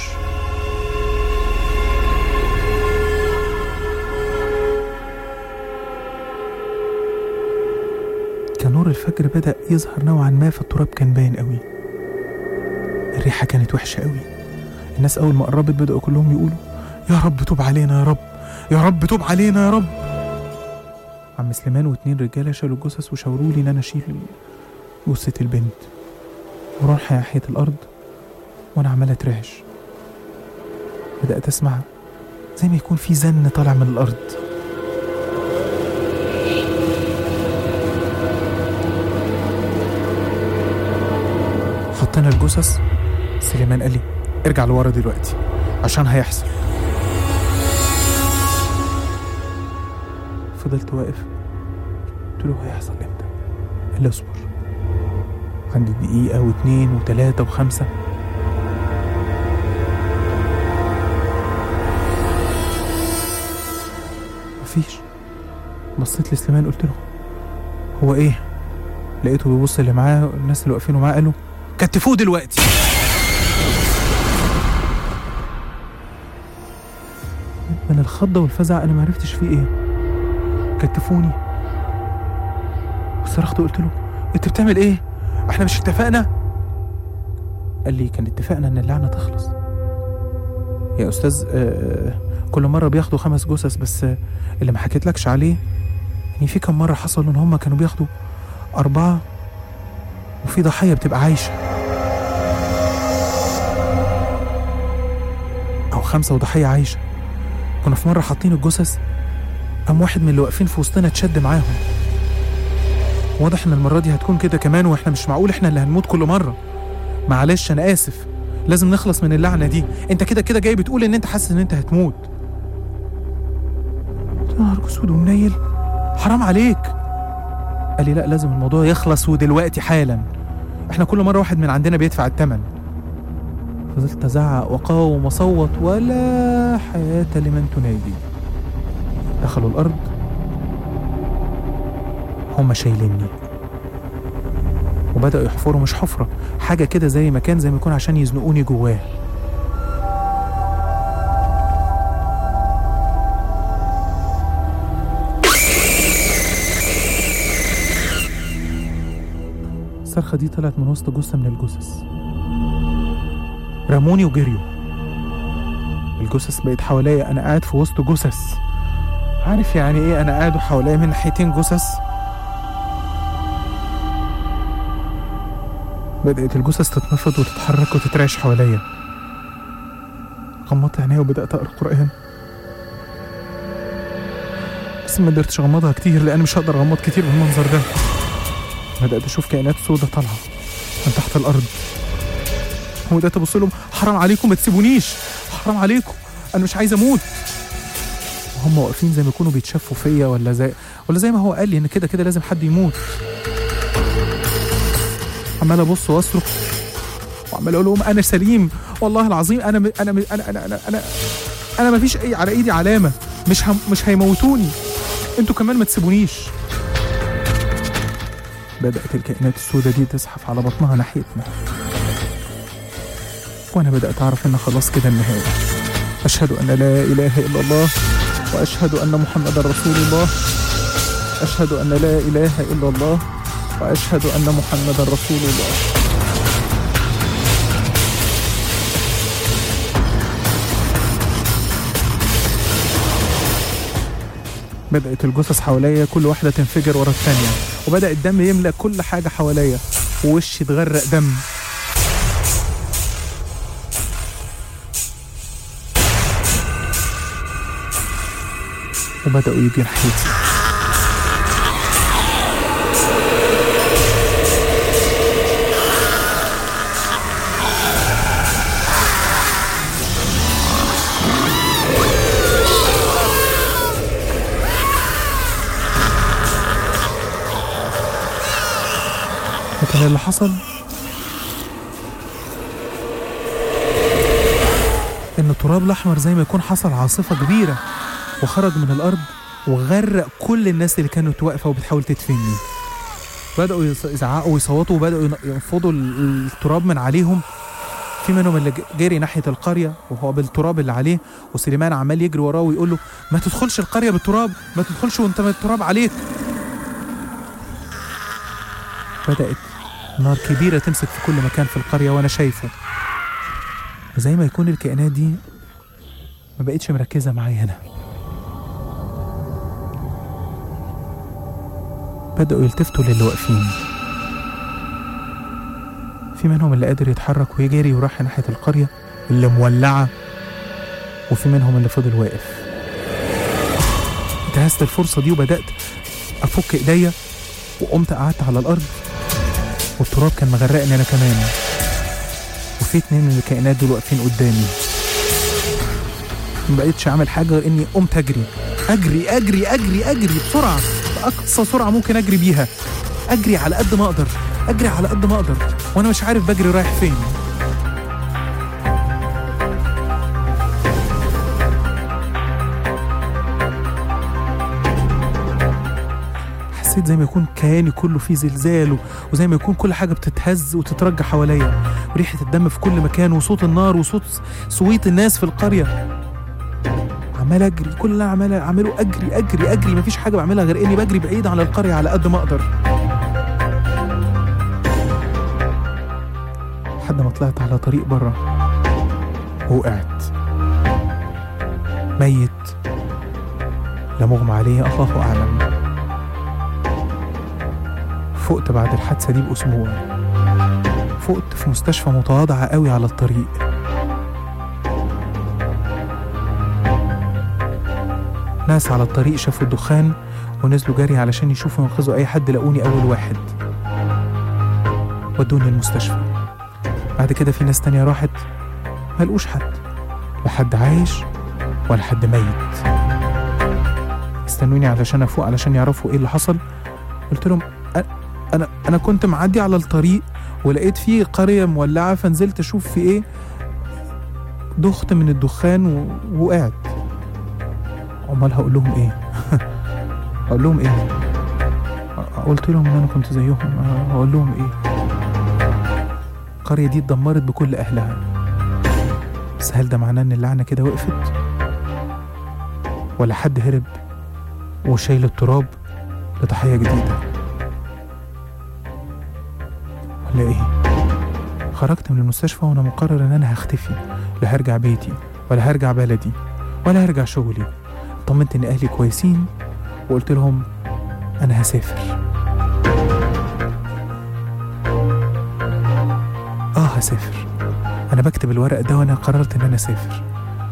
كان نور الفجر بدأ يظهر نوعا ما فالتراب كان باين قوي الريحة كانت وحشة قوي الناس أول ما قربت بدأوا كلهم يقولوا يا رب توب علينا يا رب يا رب توب علينا يا رب عم سليمان واتنين رجالة شالوا الجثث وشاوروا لي إن أنا أشيل جثة البنت وراح ناحية الأرض وأنا عمال أترعش بدأت أسمع زي ما يكون في زن طالع من الأرض حطينا الجثث سليمان قال لي ارجع لورا دلوقتي عشان هيحصل فضلت واقف قلت له هيحصل امتى قال لي اصبر عندي دقيقة واتنين وتلاتة وخمسة مفيش بصيت لسليمان قلت له هو ايه لقيته بيبص اللي معاه الناس اللي واقفين معاه قالوا كتفوه دلوقتي من الخضة والفزع أنا معرفتش فيه إيه كتفوني وصرخت وقلت له أنت بتعمل إيه؟ إحنا مش اتفقنا؟ قال لي كان اتفقنا إن اللعنة تخلص يا أستاذ آه، كل مرة بياخدوا خمس جثث بس آه، اللي ما حكيتلكش عليه يعني في كم مرة حصل إن هما كانوا بياخدوا أربعة وفي ضحية بتبقى عايشة خمسة وضحية عايشة كنا في مرة حاطين الجثث قام واحد من اللي واقفين في وسطنا اتشد معاهم واضح ان المرة دي هتكون كده كمان واحنا مش معقول احنا اللي هنموت كل مرة معلش انا اسف لازم نخلص من اللعنة دي انت كده كده جاي بتقول ان انت حاسس ان انت هتموت يا نهار اسود ومنيل حرام عليك قال لي لا لازم الموضوع يخلص ودلوقتي حالا احنا كل مرة واحد من عندنا بيدفع الثمن فضلت ازعق واقاوم واصوت ولا حياة لمن تنادي دخلوا الارض هم شايليني وبدأوا يحفروا مش حفرة حاجة كده زي مكان زي ما يكون عشان يزنقوني جواه الصرخة دي طلعت من وسط جثة من الجثث رموني وجريوا الجثث بقت حواليا انا قاعد في وسط جثث عارف يعني ايه انا قاعد وحواليا من ناحيتين جثث بدأت الجثث تتنفض وتتحرك وتترعش حواليا غمضت عينيا وبدأت أقرأ قرآن بس ما قدرتش أغمضها كتير لأن مش هقدر أغمض كتير بالمنظر ده بدأت أشوف كائنات سودة طالعة من تحت الأرض وبدأت أبص لهم حرام عليكم ما تسيبونيش حرام عليكم أنا مش عايز أموت وهم واقفين زي ما يكونوا بيتشافوا فيا ولا زي ولا زي ما هو قال لي إن كده كده لازم حد يموت عمال ابص واصرخ وعمال اقول لهم انا سليم والله العظيم انا م... انا م... انا انا انا انا انا ما فيش اي على ايدي علامه مش هم... مش هيموتوني انتوا كمان ما تسيبونيش بدات الكائنات السوداء دي تزحف على بطنها ناحيتنا وانا بدات اعرف ان خلاص كده النهايه اشهد ان لا اله الا الله واشهد ان محمدا رسول الله اشهد ان لا اله الا الله واشهد ان محمدا رسول الله بدأت الجثث حواليا كل واحدة تنفجر ورا الثانية وبدأ الدم يملأ كل حاجة حواليا ووشي اتغرق دم وبدأوا يجي ناحيتي لكن اللي حصل ان التراب الاحمر زي ما يكون حصل عاصفه كبيره وخرج من الارض وغرق كل الناس اللي كانت واقفه وبتحاول تدفني بداوا يص- يزعقوا ويصوتوا وبداوا ين- ينفضوا ال- التراب من عليهم في منهم اللي ج- جري ناحيه القريه وهو بالتراب اللي عليه وسليمان عمال يجري وراه ويقول له ما تدخلش القريه بالتراب ما تدخلش وانت التراب عليك بدات نار كبيرة تمسك في كل مكان في القرية وأنا شايفه وزي ما يكون الكائنات دي ما بقتش مركزة معايا أنا بدأوا يلتفتوا للي واقفين في منهم اللي قادر يتحرك ويجري وراح ناحية القرية اللي مولعة وفي منهم اللي فضل واقف انتهزت الفرصة دي وبدأت أفك إيديا وقمت قعدت على الأرض والتراب كان مغرقني انا كمان وفي اتنين من الكائنات دول واقفين قدامي ما بقيتش اعمل حاجه غير اني قمت اجري اجري اجري اجري اجري بسرعه باقصى سرعه ممكن اجري بيها اجري على قد ما اقدر اجري على قد ما اقدر وانا مش عارف بجري رايح فين حسيت زي ما يكون كياني كله فيه زلزال و- وزي ما يكون كل حاجه بتتهز وتترجى حواليا وريحه الدم في كل مكان وصوت النار وصوت صويت الناس في القريه عمال اجري كل اللي أنا عمال اعمله اجري اجري اجري مفيش حاجه بعملها غير اني بجري بعيد عن القريه على قد ما اقدر لحد ما طلعت على طريق بره ووقعت ميت لا مغمى عليه الله اعلم فقت بعد الحادثة دي بأسبوع فقت في مستشفى متواضعة قوي على الطريق ناس على الطريق شافوا الدخان ونزلوا جري علشان يشوفوا ينقذوا أي حد لقوني أول واحد ودوني المستشفى بعد كده في ناس تانية راحت ما لقوش حد لا حد عايش ولا حد ميت استنوني علشان افوق علشان يعرفوا ايه اللي حصل قلت لهم أ- انا انا كنت معدي على الطريق ولقيت فيه قريه مولعه فنزلت اشوف في ايه دخت من الدخان و... وقعت امال هقول لهم ايه هقول لهم ايه أ- قلت لهم ان انا كنت زيهم أ- هقول لهم ايه القريه دي اتدمرت بكل اهلها بس هل ده معناه ان اللعنه كده وقفت ولا حد هرب وشايل التراب لضحيه جديده ولا ايه خرجت من المستشفى وانا مقرر ان انا هختفي لا هرجع بيتي ولا هرجع بلدي ولا هرجع شغلي طمنت ان اهلي كويسين وقلت لهم انا هسافر اه هسافر انا بكتب الورق ده وانا قررت ان انا اسافر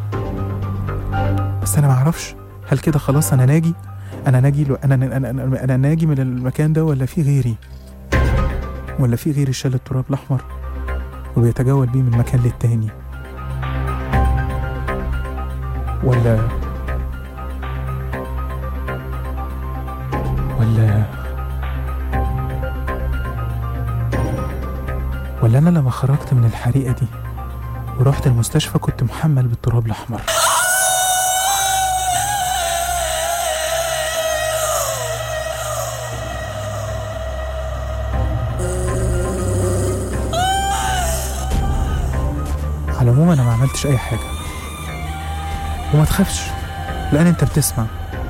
بس انا معرفش هل كده خلاص انا ناجي انا ناجي لو انا انا انا, أنا ناجي من المكان ده ولا في غيري ولا في غيري شال التراب الاحمر وبيتجول بيه من مكان للتاني ولا ولا ولا انا لما خرجت من الحريقه دي ورحت المستشفى كنت محمل بالتراب الاحمر على العموم انا ما عملتش اي حاجه وما تخافش لان انت بتسمع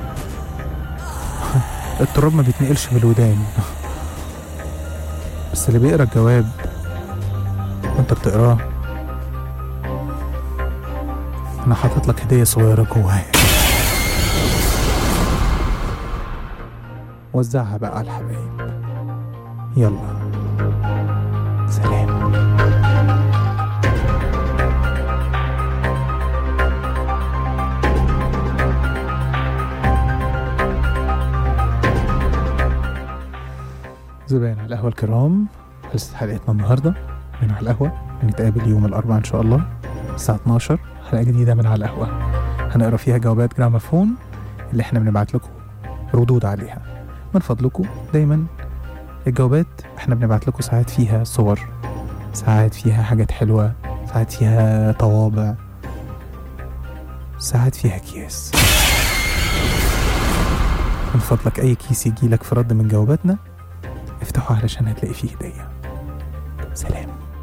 التراب ما بيتنقلش بالودان بس اللي بيقرا الجواب وانت بتقراه انا حاطط لك هديه صغيره جواها وزعها بقى على الحبايب يلا سلام زباين على القهوة الكرام خلصت حلقتنا النهاردة من على القهوة هنتقابل يوم الأربعاء إن شاء الله الساعة 12 حلقة جديدة من على القهوة هنقرا فيها جوابات جرامافون اللي احنا بنبعت لكم ردود عليها من فضلكم دايما الجوابات احنا بنبعت لكم ساعات فيها صور ساعات فيها حاجات حلوة ساعات فيها طوابع ساعات فيها أكياس من فضلك أي كيس يجيلك في رد من جواباتنا افتحه علشان هتلاقي فيه هدية سلام